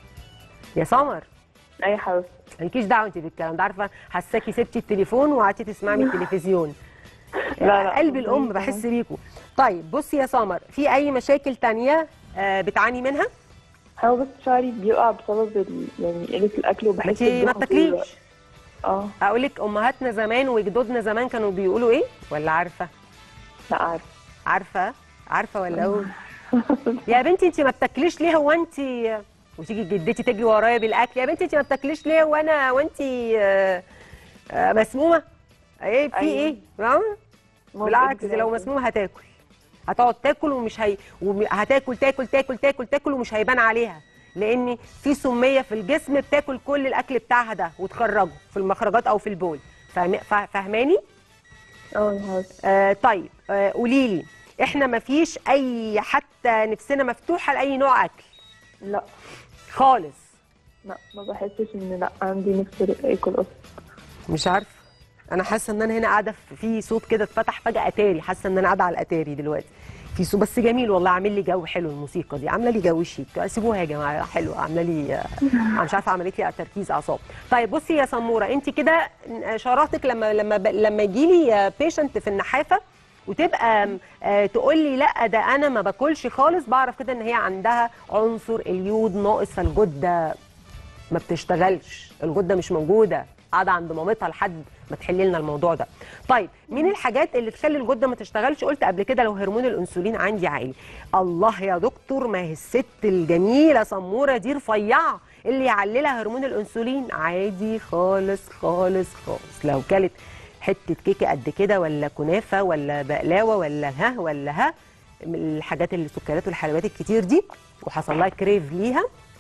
يا سمر اي حبيبتي مالكيش دعوه انت بالكلام ده عارفه حساكي سبتي التليفون وقعدتي تسمعي من التلفزيون لا، لا. قلب الام بحس بيكوا طيب بصي يا سمر في اي مشاكل تانية آه، بتعاني منها هو بس شعري بيقع بسبب ال... يعني قله الاكل وبحس انت ما بدوخة طول بتاكليش الوقت. اه اقول لك امهاتنا زمان وجدودنا زمان كانوا بيقولوا ايه ولا عارفه لا عارف عارفه عارفه ولا اقول يا بنتي انت ما بتاكليش ليه هو انت وتيجي جدتي تجري ورايا بالاكل يا بنتي انت ما بتاكليش ليه وانا وانت آه، آه، مسمومه ايه في أيوة. ايه فاهمة؟ بالعكس دي لو مسمومه هتاكل هتقعد تاكل ومش هي وم- هتاكل تاكل تاكل تاكل تاكل ومش هيبان عليها لان في سميه في الجسم بتاكل كل الاكل بتاعها ده وتخرجه في المخرجات او في البول فاهم- فا- فاهماني اه يا حبيبتي آه طيب آه قولي لي احنا ما فيش اي حتى نفسنا مفتوحه لاي نوع اكل لا خالص لا ما بحسش ان لا عندي نفس اكل اصلا مش عارفه انا حاسه ان انا هنا قاعده في- في صوت كده اتفتح فجاه اتاري حاسه ان انا قاعده على الاتاري دلوقتي في سو بس جميل والله عامل لي جو حلو الموسيقى دي عامله لي جو شيك سيبوها يا جماعه حلوه عامله لي انا مش عارفه عملت لي تركيز اعصاب طيب بصي يا سموره انت كده شرطك لما لما ب... لما يجي لي بيشنت في النحافه وتبقى آه، تقول لي لا ده انا ما باكلش خالص بعرف كده ان هي عندها عنصر اليود ناقص فالجده ما بتشتغلش الغده مش موجوده قاعده عند مامتها لحد ما تحل لنا الموضوع ده طيب مين الحاجات اللي تخلي الغده ما تشتغلش قلت قبل كده لو هرمون الانسولين عندي عالي الله يا دكتور ما هي الست الجميله سموره دي رفيعه اللي يعللها هرمون الانسولين عادي خالص خالص خالص لو كلت حته كيكه قد كده ولا كنافه ولا بقلاوه ولا ها ولا ها من الحاجات اللي السكريات والحلويات الكتير دي وحصل لها كريف ليها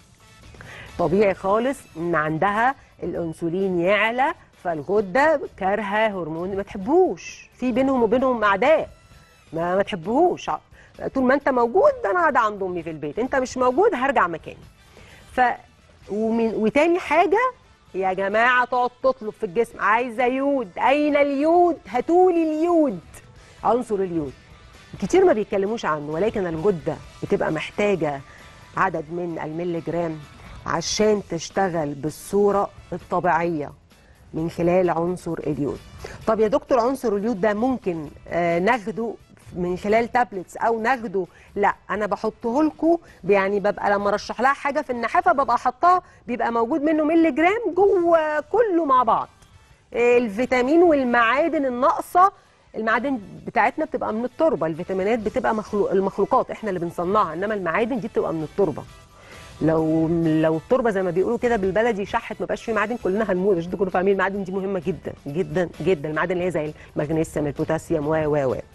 طبيعي خالص ان عندها الانسولين يعلى فالغده كارهه هرمون ما تحبوش في بينهم وبينهم اعداء ما ما تحبوهوش طول ما انت موجود انا قاعده عند امي في البيت انت مش موجود هرجع مكاني ف ومن وتاني حاجه يا جماعه تقعد تطلب في الجسم عايزه يود اين اليود هاتولي اليود عنصر اليود كتير ما بيتكلموش عنه ولكن الجده بتبقى محتاجه عدد من الملي جرام عشان تشتغل بالصوره الطبيعيه من خلال عنصر اليود طب يا دكتور عنصر اليود ده ممكن آه ناخده من خلال تابلتس او ناخده لا انا بحطه لكم يعني ببقى لما ارشح لها حاجه في النحافه ببقى حطاه بيبقى موجود منه ملي جرام جوه كله مع بعض آه، الفيتامين والمعادن الناقصه المعادن بتاعتنا بتبقى من التربه الفيتامينات بتبقى مخلوق المخلوقات احنا اللي بنصنعها انما المعادن دي بتبقى من التربه لو لو التربه زي ما بيقولوا كده بالبلدي شحت ما بقاش فيه معادن كلنا هنموت عشان تكونوا فاهمين المعادن دي مهمه جدا جدا جدا المعادن اللي هي زي المغنيسيوم البوتاسيوم و و و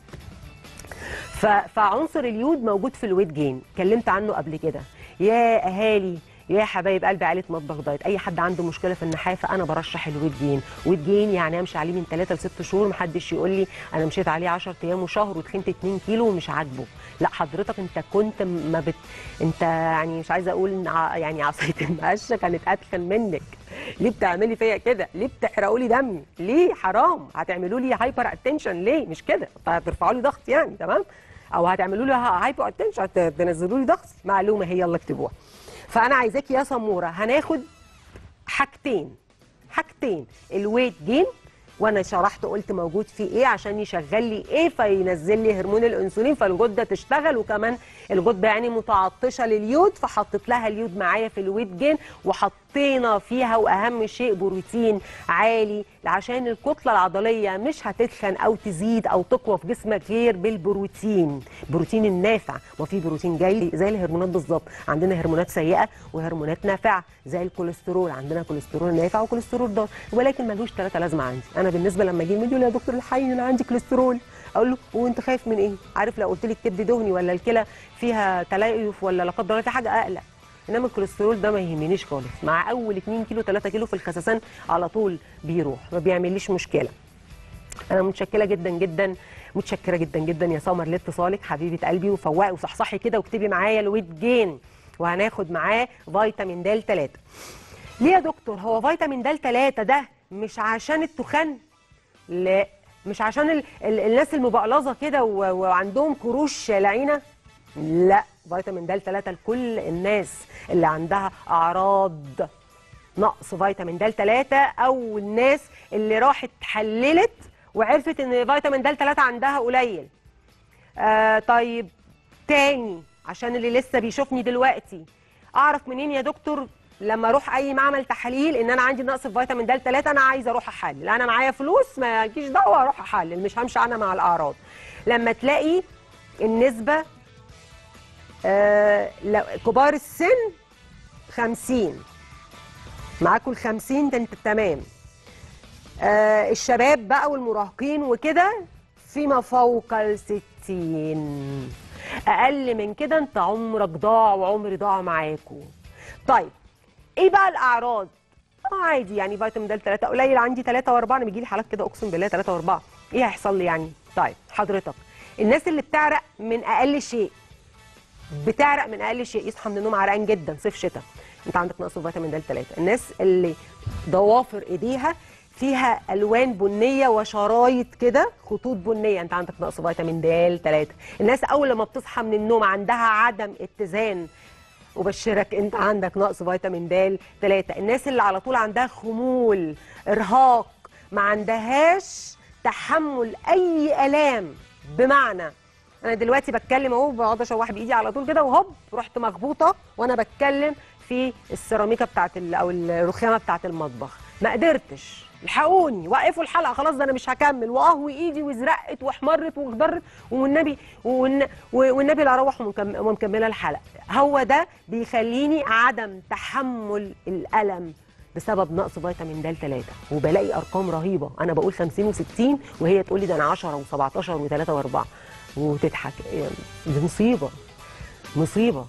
ف- فعنصر اليود موجود في الويت جين اتكلمت عنه قبل كده يا اهالي يا حبايب قلبي عائله مطبخ دايت اي حد عنده مشكله في النحافه انا برشح الويت جين ويت جين يعني امشي عليه من 3 ل 6 شهور محدش يقول لي انا مشيت عليه 10 ايام وشهر وتخنت 2 كيلو ومش عاجبه لا حضرتك انت كنت ما بت انت يعني مش عايزه اقول إن ع- يعني عصايه المقشه كانت اتخن منك ليه بتعملي فيا كده ليه بتحرقوا لي دمي ليه حرام هتعملوا لي هايبر اتنشن ليه مش كده هترفعوا لي ضغط يعني تمام او هتعملوا لي هايبر اتنشن هتنزلوا لي ضغط معلومه هي يلا اكتبوها فانا عايزاكي يا سموره هناخد حاجتين حاجتين الويت جين وانا شرحت قلت موجود فيه ايه عشان يشغل لي ايه فينزل لي هرمون الانسولين فالغده تشتغل وكمان الغده يعني متعطشه لليود فحطيت لها اليود معايا في الويت جين وحطينا فيها واهم شيء بروتين عالي عشان الكتله العضليه مش هتتخن او تزيد او تقوى في جسمك غير بالبروتين البروتين النافع ما في بروتين جاي زي الهرمونات بالظبط عندنا هرمونات سيئه وهرمونات نافعه زي الكوليسترول عندنا كوليسترول نافع وكوليسترول ضار ولكن ملوش ثلاثه لازمه عندي انا بالنسبه لما يجي يقول لي يا دكتور الحقيقي انا عندي كوليسترول اقول له وانت خايف من ايه عارف لو قلت لي الكبد دهني ولا الكلى فيها تليف ولا لا قدر الله في حاجه اقلق انما الكوليسترول ده ما يهمنيش خالص مع اول 2 كيلو 3 كيلو في الخسسان على طول بيروح ما بيعمليش مشكله انا متشكره جدا جدا متشكره جدا جدا يا سمر لاتصالك حبيبه قلبي وفوقي وصحصحي كده واكتبي معايا الويت جين وهناخد معاه فيتامين د 3 ليه يا دكتور هو فيتامين د 3 ده مش عشان التخان لا مش عشان ال ال الناس المبقلظه كده و- وعندهم كروش لعينه لا فيتامين د 3 لكل الناس اللي عندها اعراض نقص فيتامين د 3 او الناس اللي راحت حللت وعرفت ان فيتامين د 3 عندها قليل آه طيب تاني عشان اللي لسه بيشوفني دلوقتي اعرف منين يا دكتور لما اروح اي معمل تحاليل ان انا عندي نقص في فيتامين د 3 انا عايزه اروح احلل انا معايا فلوس ما يجيش دعوه اروح احلل مش همشي انا مع الاعراض لما تلاقي النسبه آه لو- كبار السن 50 معاكم ال 50 ده انت تمام آه الشباب بقى والمراهقين وكده فيما فوق ال 60 اقل من كده انت عمرك ضاع وعمري ضاع معاكم طيب ايه بقى الاعراض اه عادي يعني فيتامين د 3 قليل عندي 3 و4 انا بيجي لي حالات كده اقسم بالله 3 و4 ايه هيحصل لي يعني طيب حضرتك الناس اللي بتعرق من اقل شيء بتعرق من اقل شيء يصحى من النوم عرقان جدا صيف شتاء انت عندك نقص في فيتامين د 3 الناس اللي ضوافر ايديها فيها الوان بنيه وشرايط كده خطوط بنيه انت عندك نقص فيتامين د 3 الناس اول لما بتصحى من النوم عندها عدم اتزان وبشرك انت عندك نقص فيتامين د 3 الناس اللي على طول عندها خمول ارهاق ما عندهاش تحمل اي الام بمعنى انا دلوقتي بتكلم اهو بقعد اشوح بايدي على طول كده وهوب رحت مخبوطه وانا بتكلم في السيراميكا بتاعت ال- او الرخامه بتاعت المطبخ ما قدرتش الحقوني وقفوا الحلقه خلاص ده انا مش هكمل واهوي ايدي وزرقت واحمرت واخضرت والنبي والن- والنبي لا اروح ومكم- ومكمله الحلقه هو ده بيخليني عدم تحمل الالم بسبب نقص فيتامين د 3 وبلاقي ارقام رهيبه انا بقول 50 و60 وهي تقول لي ده انا 10 و17 و3 و4 وتضحك يعني دي مصيبه مصيبه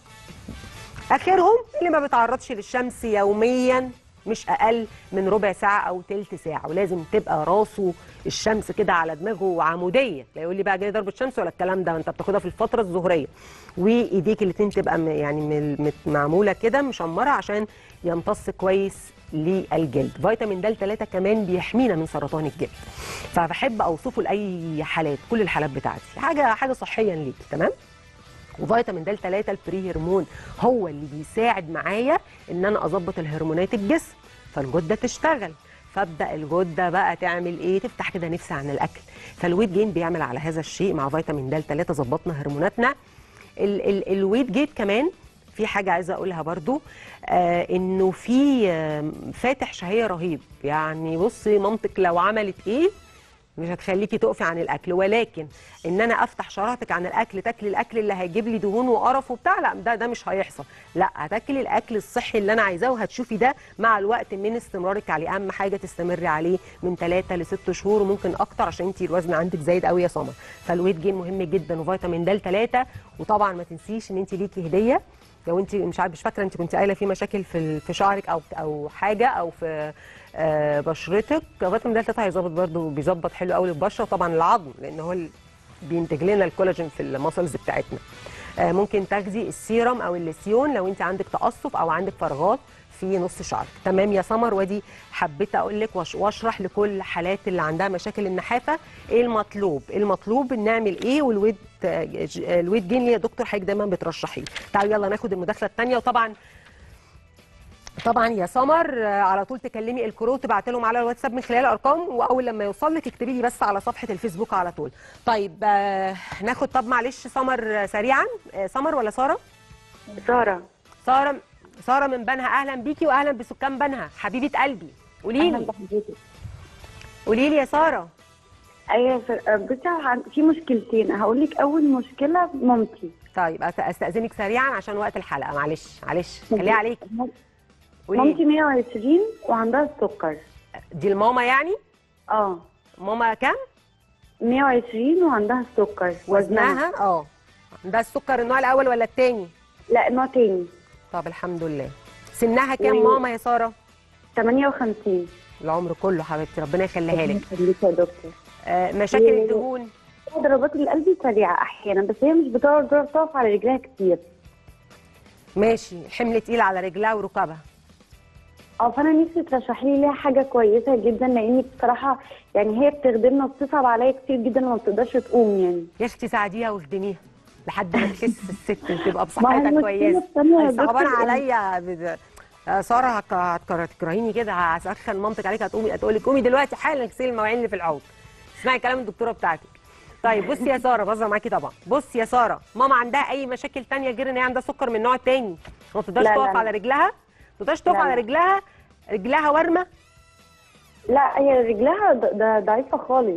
اخرهم اللي ما بيتعرضش للشمس يوميا مش اقل من ربع ساعه او تلت ساعه ولازم تبقى راسه الشمس كده على دماغه عموديه لا يقول لي بقى جاي ضربه شمس ولا الكلام ده انت بتاخدها في الفتره الظهريه وايديك الاتنين تبقى م- يعني مل- مت- معموله كده مشمره عشان يمتص كويس للجلد فيتامين د 3 كمان بيحمينا من سرطان الجلد فبحب اوصفه لاي حالات كل الحالات بتاعتي حاجه حاجه صحيا ليك تمام وفيتامين د 3 البري هرمون هو اللي بيساعد معايا ان انا اظبط الهرمونات الجسم فالجده تشتغل فابدا الجده بقى تعمل ايه تفتح كده نفسي عن الاكل فالويت جين بيعمل على هذا الشيء مع فيتامين د 3 ظبطنا هرموناتنا ال ال الويت جيت كمان في حاجة عايزة أقولها برضو آه إنه في آه فاتح شهية رهيب يعني بصي مامتك لو عملت إيه مش هتخليكي تقفي عن الاكل ولكن ان انا افتح شراهتك عن الاكل تاكلي الاكل اللي هيجيب لي دهون وقرف وبتاع لا ده ده مش هيحصل لا هتاكلي الاكل الصحي اللي انا عايزاه وهتشوفي ده مع الوقت من استمرارك عليه اهم حاجه تستمري عليه من 3 ل 6 شهور وممكن اكتر عشان انت الوزن عندك زايد قوي يا سمر فالويت جين مهم جدا وفيتامين د 3 وطبعا ما تنسيش ان انت ليكي هديه لو انت مش عارف مش فاكره انت كنت قايله في مشاكل في ال- في شعرك او او حاجه او في آه، بشرتك فيتامين د 3 هيظبط برده بيظبط حلو قوي للبشره وطبعا العظم لان هو ال- بينتج لنا الكولاجين في المسلز بتاعتنا آه، ممكن تاخدي السيرم او الليسيون لو انت عندك تقصف او عندك فراغات في نص شعرك تمام يا سمر ودي حبيت اقول لك وأش- واشرح لكل حالات اللي عندها مشاكل النحافه ايه المطلوب المطلوب نعمل ايه والويت آه، ج- الويت جين ليه يا دكتور حضرتك دايما بترشحيه تعالوا يلا ناخد المداخله الثانيه وطبعا طبعا يا سمر آه، على طول تكلمي الكرو تبعت لهم على الواتساب من خلال الارقام واول لما يوصل لك اكتبي لي بس على صفحه الفيسبوك على طول طيب آه، ناخد طب معلش سمر آه، سريعا آه، سمر ولا ساره سارة ساره ساره من بنها اهلا بيكي واهلا بسكان بنها حبيبه قلبي قولي اهلا لي بحضرتك قولي لي يا ساره ايوه فر- بصي عن- في مشكلتين هقول لك اول مشكله مامتي طيب أست- استاذنك سريعا عشان وقت الحلقه معلش معلش خليها عليك قولي مامتي لي. 120 وعندها السكر دي الماما يعني اه ماما كام 120 وعندها السكر وزنها اه ده السكر النوع الاول ولا الثاني لا نوع تاني طب الحمد لله سنها كام و- ماما يا ساره 58 العمر كله حبيبتي ربنا يخليها لك يخليك يا دكتور آه مشاكل و- الدهون ضربات القلب سريعه احيانا بس هي مش بتقعد تقف على رجلها كتير ماشي حمل تقيل على رجلها وركبها اه فانا نفسي ترشحي لي ليها حاجه كويسه جدا لاني بصراحه يعني هي بتخدمنا وبتصعب عليا كتير جدا وما بتقدرش تقوم يعني يا اختي ساعديها واخدميها لحد ما تخس الست وتبقى ما هي بصحتها المشكلة كويسه التانية يا صعبان دكتور إن- عليا بد... آه، ساره هك- هتكر- هتكرهيني كده هسخن مامتك عليك هتقومي هتقول لك قومي دلوقتي حالا اغسلي المواعين اللي في الحوض اسمعي كلام الدكتوره بتاعتك طيب بصي يا ساره بهزر معاكي طبعا بصي يا ساره ماما عندها اي مشاكل تانية غير ان هي عندها سكر من نوع تاني ما بتقدرش لا، تقف لا. على رجلها ما بتقدرش تقف لا، على لا. رجلها رجلها ورمه لا هي رجلها ض- ده ضعيفه خالص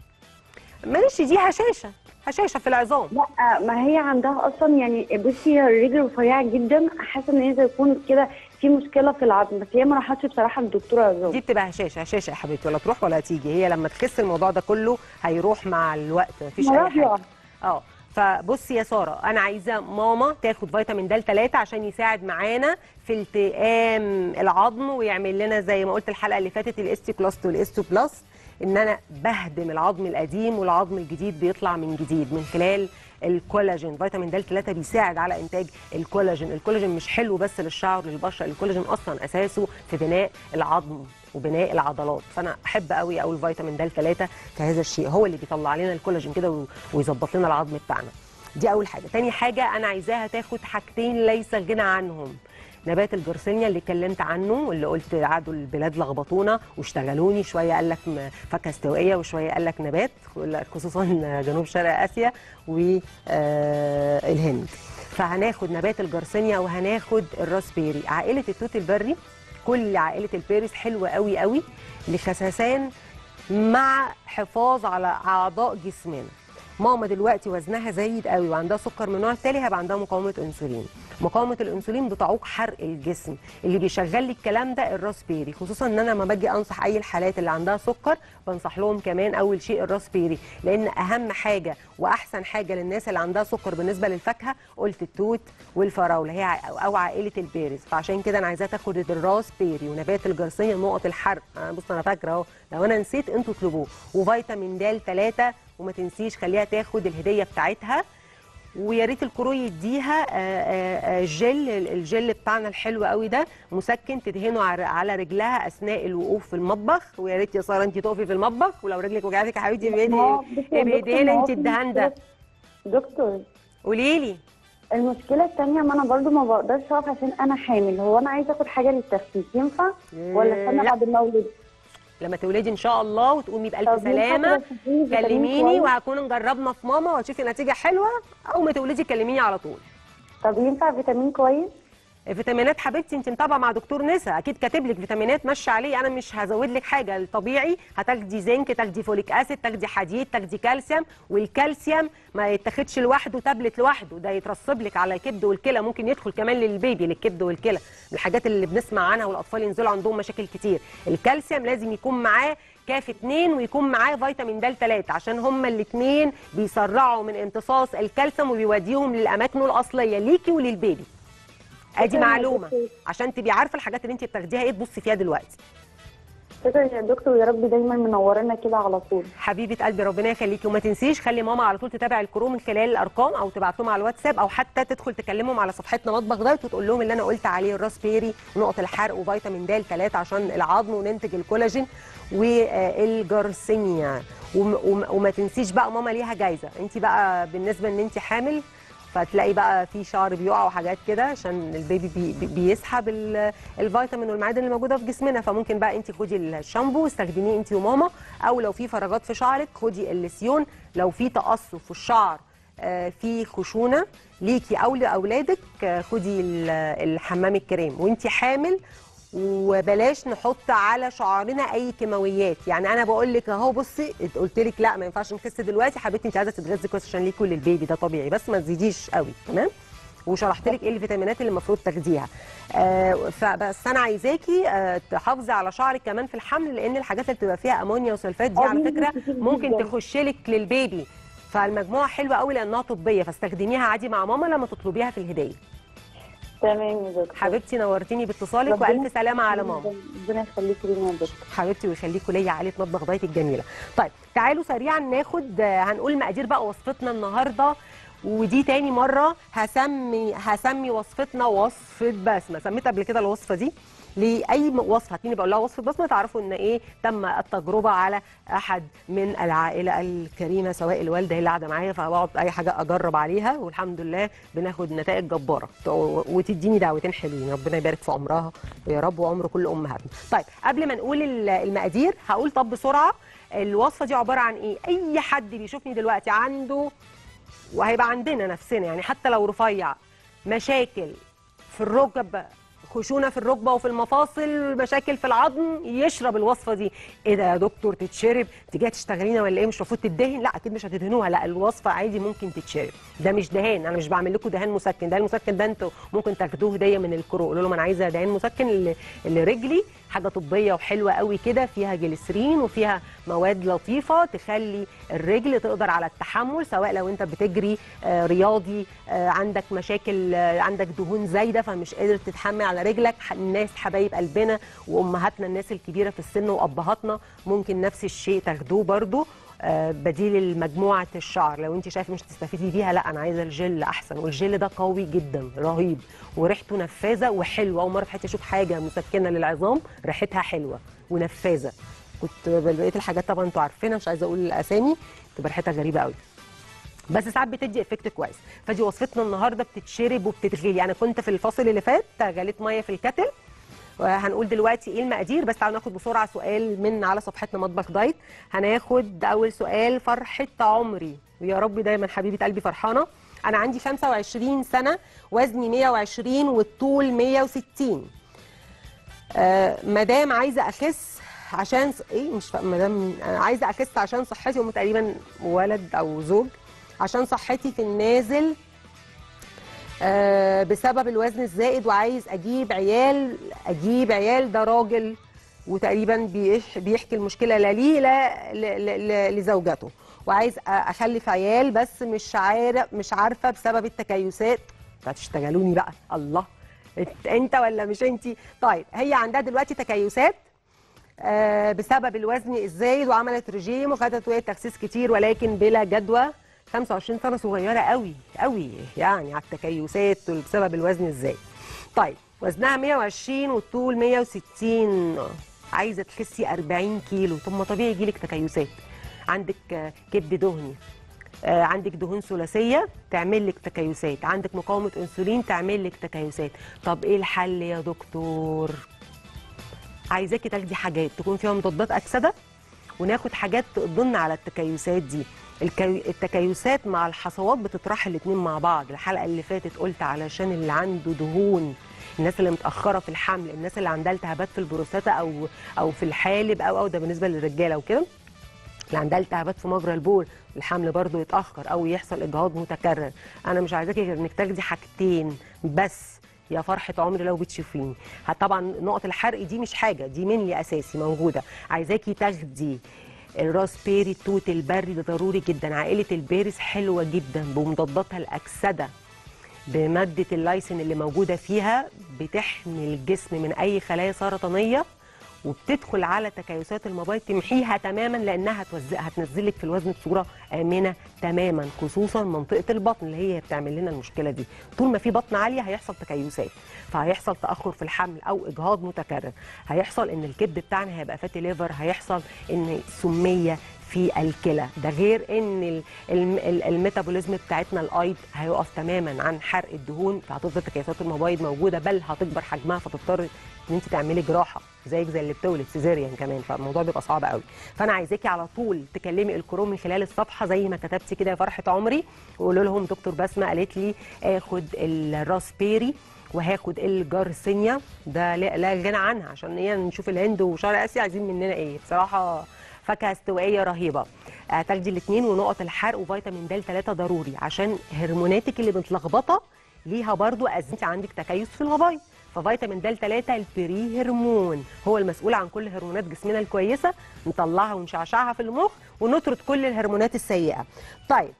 ماشي دي هشاشه هشاشه في العظام لا ما هي عندها اصلا يعني بصي هي الرجل رفيعه جدا حاسه ان هي زي يكون كده في مشكله في العظم بس هي ما راحتش بصراحه للدكتوره عظام دي بتبقى هشاشه هشاشه يا حبيبتي ولا تروح ولا تيجي هي لما تخس الموضوع ده كله هيروح مع الوقت مفيش اي مرض حاجه يقع. اه فبصي يا ساره انا عايزه ماما تاخد فيتامين د 3 عشان يساعد معانا في التئام العظم ويعمل لنا زي ما قلت الحلقه اللي فاتت الاستيكلاست والاستو بلس ان انا بهدم العظم القديم والعظم الجديد بيطلع من جديد من خلال الكولاجين فيتامين د 3 بيساعد على انتاج الكولاجين الكولاجين مش حلو بس للشعر وللبشره الكولاجين اصلا اساسه في بناء العظم وبناء العضلات فانا احب قوي اقول فيتامين د 3 في هذا الشيء هو اللي بيطلع لنا الكولاجين كده و- ويظبط لنا العظم بتاعنا دي اول حاجه تاني حاجه انا عايزاها تاخد حاجتين ليس الغنى عنهم نبات الجرسينيا اللي اتكلمت عنه واللي قلت قعدوا البلاد لخبطونا واشتغلوني شويه قال لك م- فاكهه استوائيه وشويه قال لك نبات خصوصا جنوب شرق اسيا والهند فهناخد نبات الجرسينيا وهناخد الراسبيري عائله التوت البري كل عائله البيريس حلوه قوي قوي لخسسان مع حفاظ على اعضاء جسمنا ماما دلوقتي وزنها زايد قوي وعندها سكر من النوع التالي هيبقى عندها مقاومه انسولين مقاومه الانسولين بتعوق حرق الجسم اللي بيشغل لي الكلام ده الراسبيري خصوصا ان انا لما باجي انصح اي الحالات اللي عندها سكر بنصح لهم كمان اول شيء الراسبيري لان اهم حاجه واحسن حاجه للناس اللي عندها سكر بالنسبه للفاكهه قلت التوت والفراوله هي ع- او عائله البيرز فعشان كده انا عايزاها تاخد الراسبيري ونبات الجرسيه نقط الحرق أنا بص انا فاكره اهو لو انا نسيت انتوا اطلبوه وفيتامين د 3 وما تنسيش خليها تاخد الهديه بتاعتها ويا ريت الكرو يديها آه، آه، آه، جل الجل بتاعنا الحلو قوي ده مسكن تدهنه على- على رجلها اثناء الوقوف في المطبخ ويا ريت يا ساره انت تقفي في المطبخ ولو رجلك وجعتك يا حبيبتي ما هو- بصي يا ابقي دكتور، ادهني ما هو انت في الدهان ده مشكلة- دكتور قولي لي المشكلة التانية ما انا برضو ما بقدرش اقف عشان انا حامل هو انا عايزة اخد حاجة للتخسيس ينفع ولا استنى لا. بعد المولد لما تولدي ان شاء الله وتقومي بالف طب ينفع سلامه ترشحيلي فيتامين كلميني كويس؟ وهكون جربنا في ماما وهتشوفي نتيجه حلوه او ما تولدي كلميني على طول طب ينفع فيتامين كويس فيتامينات حبيبتي انت متابعه مع دكتور نسا اكيد كاتب لك فيتامينات ماشيه عليه انا مش هزود لك حاجه الطبيعي هتاخدي زنك تاخدي فوليك اسيد تاخدي حديد تاخدي كالسيوم والكالسيوم ما يتاخدش لوحده تابلت لوحده ده يترسب لك على الكبد والكلى ممكن يدخل كمان للبيبي للكبد والكلى من الحاجات اللي بنسمع عنها والاطفال ينزلوا عندهم مشاكل كتير الكالسيوم لازم يكون معاه كاف 2 ويكون معاه فيتامين د 3 عشان هما الاثنين بيسرعوا من امتصاص الكالسيوم وبيوديهم للاماكن الاصليه ليكي وللبيبي ادي شكراً يا معلومه دكتور. عشان تبقي عارفه الحاجات اللي انت بتاخديها ايه تبصي فيها دلوقتي شكرا يا دكتور يا رب دايما منورنا كده على طول حبيبه قلبي ربنا يخليكي وما تنسيش خلي ماما على طول تتابع الكرو من خلال الارقام او تبعت لهم على الواتساب او حتى تدخل تكلمهم على صفحتنا مطبخ دايت وتقول لهم اللي انا قلت عليه الراسبيري ونقط الحرق وفيتامين د 3 عشان العظم وننتج الكولاجين والجرسينيا وم- وم- وما تنسيش بقى ماما ليها جايزه انت بقى بالنسبه ان انت حامل فتلاقي بقى في شعر بيقع وحاجات كده عشان البيبي بي بي بيسحب ال- الفيتامين والمعادن اللي موجوده في جسمنا فممكن بقى انت خدي الشامبو استخدميه انت وماما او لو في فراغات في شعرك خدي الليسيون لو في تقصف في الشعر آه، في خشونه ليكي او لاولادك آه، خدي ال- الحمام الكريم وانت حامل وبلاش نحط على شعرنا اي كيماويات يعني انا بقول لك اهو بصي قلت لك لا ما ينفعش نخس دلوقتي حبيبتي انت عايزه تتغذي كويس عشان ليكي وللبيبي ده طبيعي بس ما تزيديش قوي تمام وشرحت لك ايه الفيتامينات اللي المفروض تاخديها آه فبس انا عايزاكي آه تحافظي على شعرك كمان في الحمل لان الحاجات اللي بتبقى فيها امونيا وسلفات دي آه، على دي فكره كتير ممكن جداً. تخش لك للبيبي فالمجموعه حلوه قوي لانها طبيه فاستخدميها عادي مع ماما لما تطلبيها في الهديه تمام يا دكتور حبيبتي نورتيني باتصالك ربنا والف سلامه على ماما ربنا يخليكي لينا يا دكتور حبيبتي ويخليكوا ليا عائله مطبخ دايت الجميله طيب تعالوا سريعا ناخد آه، هنقول مقادير بقى وصفتنا النهارده ودي تاني مره هسمي هسمي وصفتنا وصفه بسمه سميت قبل كده الوصفه دي لاي م- وصفه هتلاقيني بقول لها وصفه بسمه تعرفوا ان ايه تم التجربه على احد من العائله الكريمه سواء الوالده هي اللي قاعده معايا فبقعد اي حاجه اجرب عليها والحمد لله بناخد نتائج جباره و- وتديني دعوتين حلوين ربنا يبارك في عمرها ويا رب وعمر كل امهاتنا طيب قبل ما نقول ال- المقادير هقول طب بسرعه الوصفه دي عباره عن ايه اي حد بيشوفني دلوقتي عنده وهيبقى عندنا نفسنا يعني حتى لو رفيع مشاكل في الركب خشونه في الركبه وفي المفاصل مشاكل في العظم يشرب الوصفه دي ايه ده يا دكتور تتشرب تيجي تشتغلينا ولا ايه مش المفروض تدهن لا اكيد مش هتدهنوها لا الوصفه عادي ممكن تتشرب ده مش دهان انا مش بعمل لكم دهان مسكن ده المسكن ده انتوا ممكن تاخدوه هديه من الكرو قولوا لهم انا عايزه دهان مسكن ل- لرجلي حاجه طبيه وحلوه قوي كده فيها جليسرين وفيها مواد لطيفه تخلي الرجل تقدر على التحمل سواء لو انت بتجري آه، رياضي آه، عندك مشاكل آه، عندك دهون زايده فمش قادر تتحمل على رجلك ح- الناس حبايب قلبنا وامهاتنا الناس الكبيره في السن وابهاتنا ممكن نفس الشيء تاخدوه برضو آه، بديل لمجموعه الشعر لو انت شايفه مش تستفيدي بيها لا انا عايزه الجل احسن والجل ده قوي جدا رهيب وريحته نفاذه وحلوه اول مره في حياتي اشوف حاجه مسكنه للعظام ريحتها حلوه ونفاذه كنت بقيه الحاجات طبعا انتوا عارفينها مش عايزه اقول الاسامي تبقى ريحتها غريبه قوي بس ساعات بتدي افكت كويس فدي وصفتنا النهارده بتتشرب وبتتغلي انا كنت في الفصل اللي فات غليت ميه في الكتل وهنقول دلوقتي ايه المقادير بس تعالوا ناخد بسرعه سؤال من على صفحتنا مطبخ دايت هناخد اول سؤال فرحه عمري ويا رب دايما حبيبه قلبي فرحانه انا عندي 25 سنه وزني 120 والطول 160 آه مدام عايزه اخس عشان ص... ايه مش فا... مدام آه، عايزه اخس عشان صحتي هم تقريبا ولد او زوج عشان صحتي في النازل آه بسبب الوزن الزائد وعايز اجيب عيال اجيب عيال ده راجل وتقريبا بيح بيحكي المشكله لا ليه لا ل- ل- ل- لزوجته وعايز أ- اخلف عيال بس مش عارف مش عارفه بسبب التكيسات هتشتغلوني بقى الله إنت- انت ولا مش انت طيب هي عندها دلوقتي تكيسات آه، بسبب الوزن الزايد وعملت رجيم وخدت وقت تخسيس كتير ولكن بلا جدوى 25 سنه صغيره قوي قوي يعني على التكيسات بسبب الوزن الزايد طيب وزنها 120 والطول 160 عايزه تخسي 40 كيلو طب ما طبيعي يجيلك تكيسات عندك آه، كبد دهني آه، عندك دهون ثلاثيه تعمل لك تكيسات عندك مقاومه انسولين تعمل لك تكيسات طب ايه الحل يا دكتور عايزاكي تاخدي حاجات تكون فيها مضادات اكسده وناخد حاجات تقضلنا على التكيسات دي الكي... التكيسات مع الحصوات بتطرح الاتنين مع بعض الحلقه اللي فاتت قلت علشان اللي عنده دهون الناس اللي متاخره في الحمل الناس اللي عندها التهابات في البروستاتا او او في الحالب او او ده بالنسبه للرجاله وكده اللي عندها التهابات في مجرى البول الحمل برضو يتاخر او يحصل اجهاض متكرر انا مش عايزاكي غير انك تاخدي حاجتين بس يا فرحة عمري لو بتشوفيني ها طبعا نقط الحرق دي مش حاجة دي منلي أساسي موجودة عايزاكي تاخدي الراسبيري التوت البري ده ضروري جدا عائلة البيرس حلوة جدا بمضاداتها الأكسدة بمادة اللايسين اللي موجودة فيها بتحمي الجسم من أي خلايا سرطانية وبتدخل على تكيسات المبايض تمحيها تماما لانها هتوزع هتنزلك في الوزن بصوره امنه تماما خصوصا منطقه البطن اللي هي بتعمل لنا المشكله دي طول ما في بطن عاليه هيحصل تكيسات فهيحصل تاخر في الحمل او اجهاض متكرر هيحصل ان الكبد بتاعنا هيبقى فاتي ليفر هيحصل ان سميه في الكلى ده غير ان ال- الم- ال- الميتابوليزم بتاعتنا الايض هيقف تماما عن حرق الدهون فهتفضل تكيسات المبايض موجوده بل هتكبر حجمها فتضطر ان انت تعملي جراحه زيك زي اللي بتولد سيزيريان كمان فالموضوع بيبقى صعب قوي فانا عايزاكي على طول تكلمي الكروم من خلال الصفحه زي ما كتبتي كده يا فرحه عمري وقولوا لهم دكتور بسمه قالت لي اخد الراسبيري وهاخد الجارسينيا ده لا, لا غنى عنها عشان ايه نشوف الهند وشرق اسيا عايزين مننا ايه بصراحه فاكهه استوائيه رهيبه آه، تاخدي الاثنين ونقط الحرق وفيتامين د 3 ضروري عشان هرموناتك اللي متلخبطه ليها برضو أز- انت عندك تكيس في الغباية ففيتامين د 3 البري هرمون هو المسؤول عن كل هرمونات جسمنا الكويسه نطلعها ونشعشعها في المخ ونطرد كل الهرمونات السيئه طيب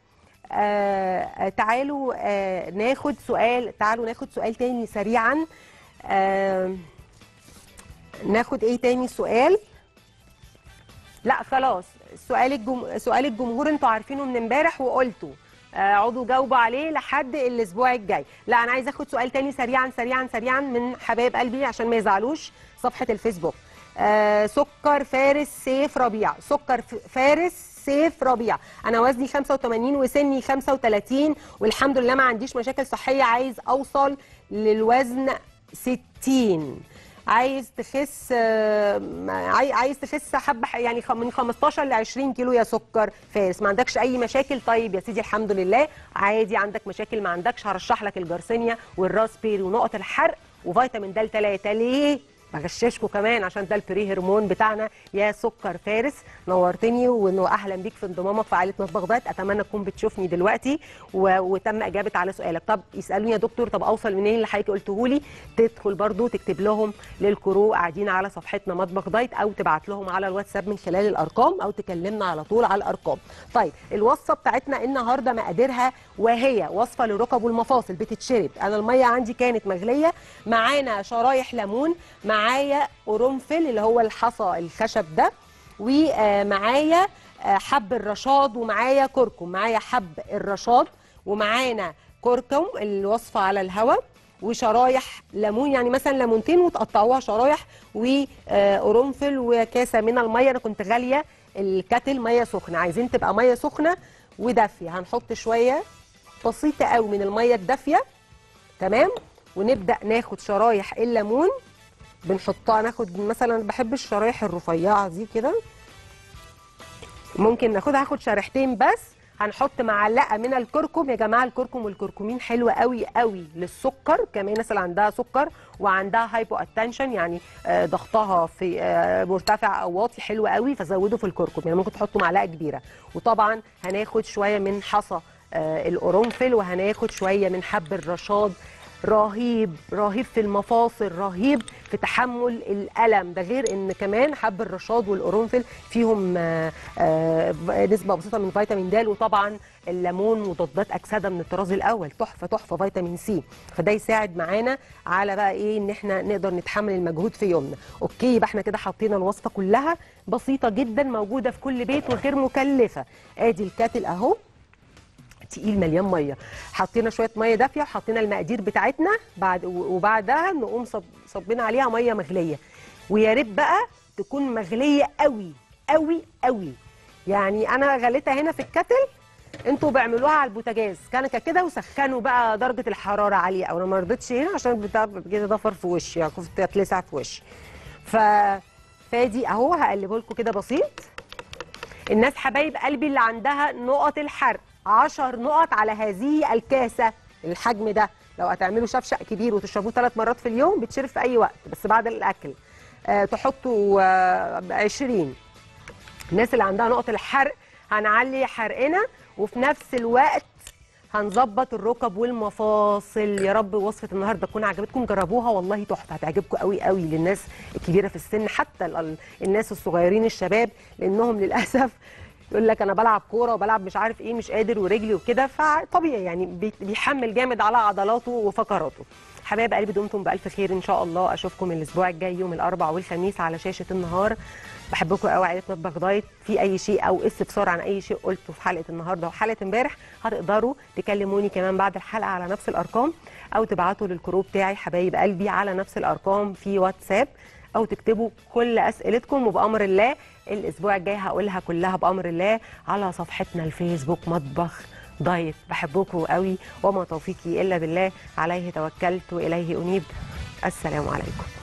آه آه، تعالوا آه ناخد سؤال تعالوا ناخد سؤال تاني سريعا آه ناخد ايه تاني سؤال لا خلاص سؤال الجم... سؤال الجمهور انتوا عارفينه من امبارح وقلتوا آه، اقعدوا جاوبوا عليه لحد الاسبوع الجاي لا انا عايزه اخد سؤال تاني سريعا سريعا سريعا من حبايب قلبي عشان ما يزعلوش صفحه الفيسبوك آه سكر فارس سيف ربيع سكر ف- فارس سيف ربيع انا وزني 85 وسني 35 والحمد لله ما عنديش مشاكل صحيه عايز اوصل للوزن 60 عايز تخس آه، عاي- عايز تخس حبه ح- يعني خ- من 15 ل 20 كيلو يا سكر فارس ما عندكش اي مشاكل طيب يا سيدي الحمد لله عادي عندك مشاكل ما عندكش هرشح لك الجارسينيا والراسبيري ونقط الحرق وفيتامين د 3 ليه بغششكم كمان عشان ده البري هرمون بتاعنا يا سكر فارس نورتني واهلا بيك في انضمامك في عائله مطبخ دايت اتمنى تكون بتشوفني دلوقتي و... وتم اجابه على سؤالك طب يسالوني يا دكتور طب اوصل منين اللي حضرتك قلته لي تدخل برضو تكتب لهم للكرو قاعدين على صفحتنا مطبخ دايت او تبعت لهم على الواتساب من خلال الارقام او تكلمنا على طول على الارقام طيب الوصفه بتاعتنا النهارده مقاديرها وهي وصفه للركب والمفاصل بتتشرب انا الميه عندي كانت مغليه معانا شرايح ليمون معايا قرنفل اللي هو الحصى الخشب ده ومعايا آه، حب الرشاد ومعايا كركم معايا حب الرشاد ومعانا كركم الوصفه على الهواء وشرايح ليمون يعني مثلا ليمونتين وتقطعوها شرايح وقرنفل وكاسه من الميه انا كنت غاليه الكاتل ميه سخنه عايزين تبقى ميه سخنه ودافيه هنحط شويه بسيطه قوي من الميه الدافيه تمام ونبدا ناخد شرايح الليمون بنحطها ناخد مثلا بحب الشرايح الرفيعه دي كده ممكن ناخدها هاخد شريحتين بس هنحط معلقه من الكركم يا جماعه الكركم والكركمين حلوه قوي قوي للسكر كمان الناس اللي عندها سكر وعندها هايبو اتنشن يعني آه، ضغطها في آه، مرتفع او واطي حلو قوي فزودوا في الكركم يعني ممكن تحطوا معلقه كبيره وطبعا هناخد شويه من حصى آه، القرنفل وهناخد شويه من حب الرشاد رهيب رهيب في المفاصل رهيب في تحمل الالم ده غير ان كمان حب الرشاد والقرنفل فيهم آه، آه، نسبه بسيطه من فيتامين د وطبعا الليمون مضادات اكسده من الطراز الاول تحفه تحفه فيتامين سي فده يساعد معانا على بقى ايه ان احنا نقدر نتحمل المجهود في يومنا اوكي يبقى احنا كده حطينا الوصفه كلها بسيطه جدا موجوده في كل بيت وغير مكلفه ادي الكاتل اهو تقيل مليان ميه حطينا شويه ميه دافيه وحطينا المقادير بتاعتنا بعد وبعدها نقوم صب صبينا عليها ميه مغليه ويا ريت بقى تكون مغليه قوي قوي قوي يعني انا غليتها هنا في الكتل انتوا بيعملوها على البوتاجاز كنكه كده وسخنوا بقى درجه الحراره عاليه او انا ما رضيتش هنا عشان البتاع كده ضفر في وشي يعني كنت اتلسع في وشي ف فادي اهو هقلبه لكم كده بسيط الناس حبايب قلبي اللي عندها نقط الحرق 10 نقط على هذه الكاسه الحجم ده لو هتعملوا شفشق كبير وتشربوه ثلاث مرات في اليوم بتشرب في اي وقت بس بعد الاكل آه تحطوا آه 20 الناس اللي عندها نقط الحرق هنعلي حرقنا وفي نفس الوقت هنظبط الركب والمفاصل يا رب وصفه النهارده تكون عجبتكم جربوها والله تحفه هتعجبكم قوي قوي للناس الكبيره في السن حتى ال- ال- الناس الصغيرين الشباب لانهم للاسف يقول لك انا بلعب كوره وبلعب مش عارف ايه مش قادر ورجلي وكده فطبيعي يعني بي- بيحمل جامد على عضلاته وفقراته حبايب قلبي دمتم بالف خير ان شاء الله اشوفكم الاسبوع الجاي يوم الاربعاء والخميس على شاشه النهار بحبكم قوي عائله مطبخ دايت في اي شيء او استفسار عن اي شيء قلته في حلقه النهارده وحلقه امبارح هتقدروا تكلموني كمان بعد الحلقه على نفس الارقام او تبعتوا للكروب بتاعي حبايب قلبي على نفس الارقام في واتساب او تكتبوا كل اسئلتكم وبامر الله الاسبوع الجاي هقولها كلها بامر الله على صفحتنا الفيسبوك مطبخ دايت بحبكم قوي وما توفيقي الا بالله عليه توكلت واليه انيب السلام عليكم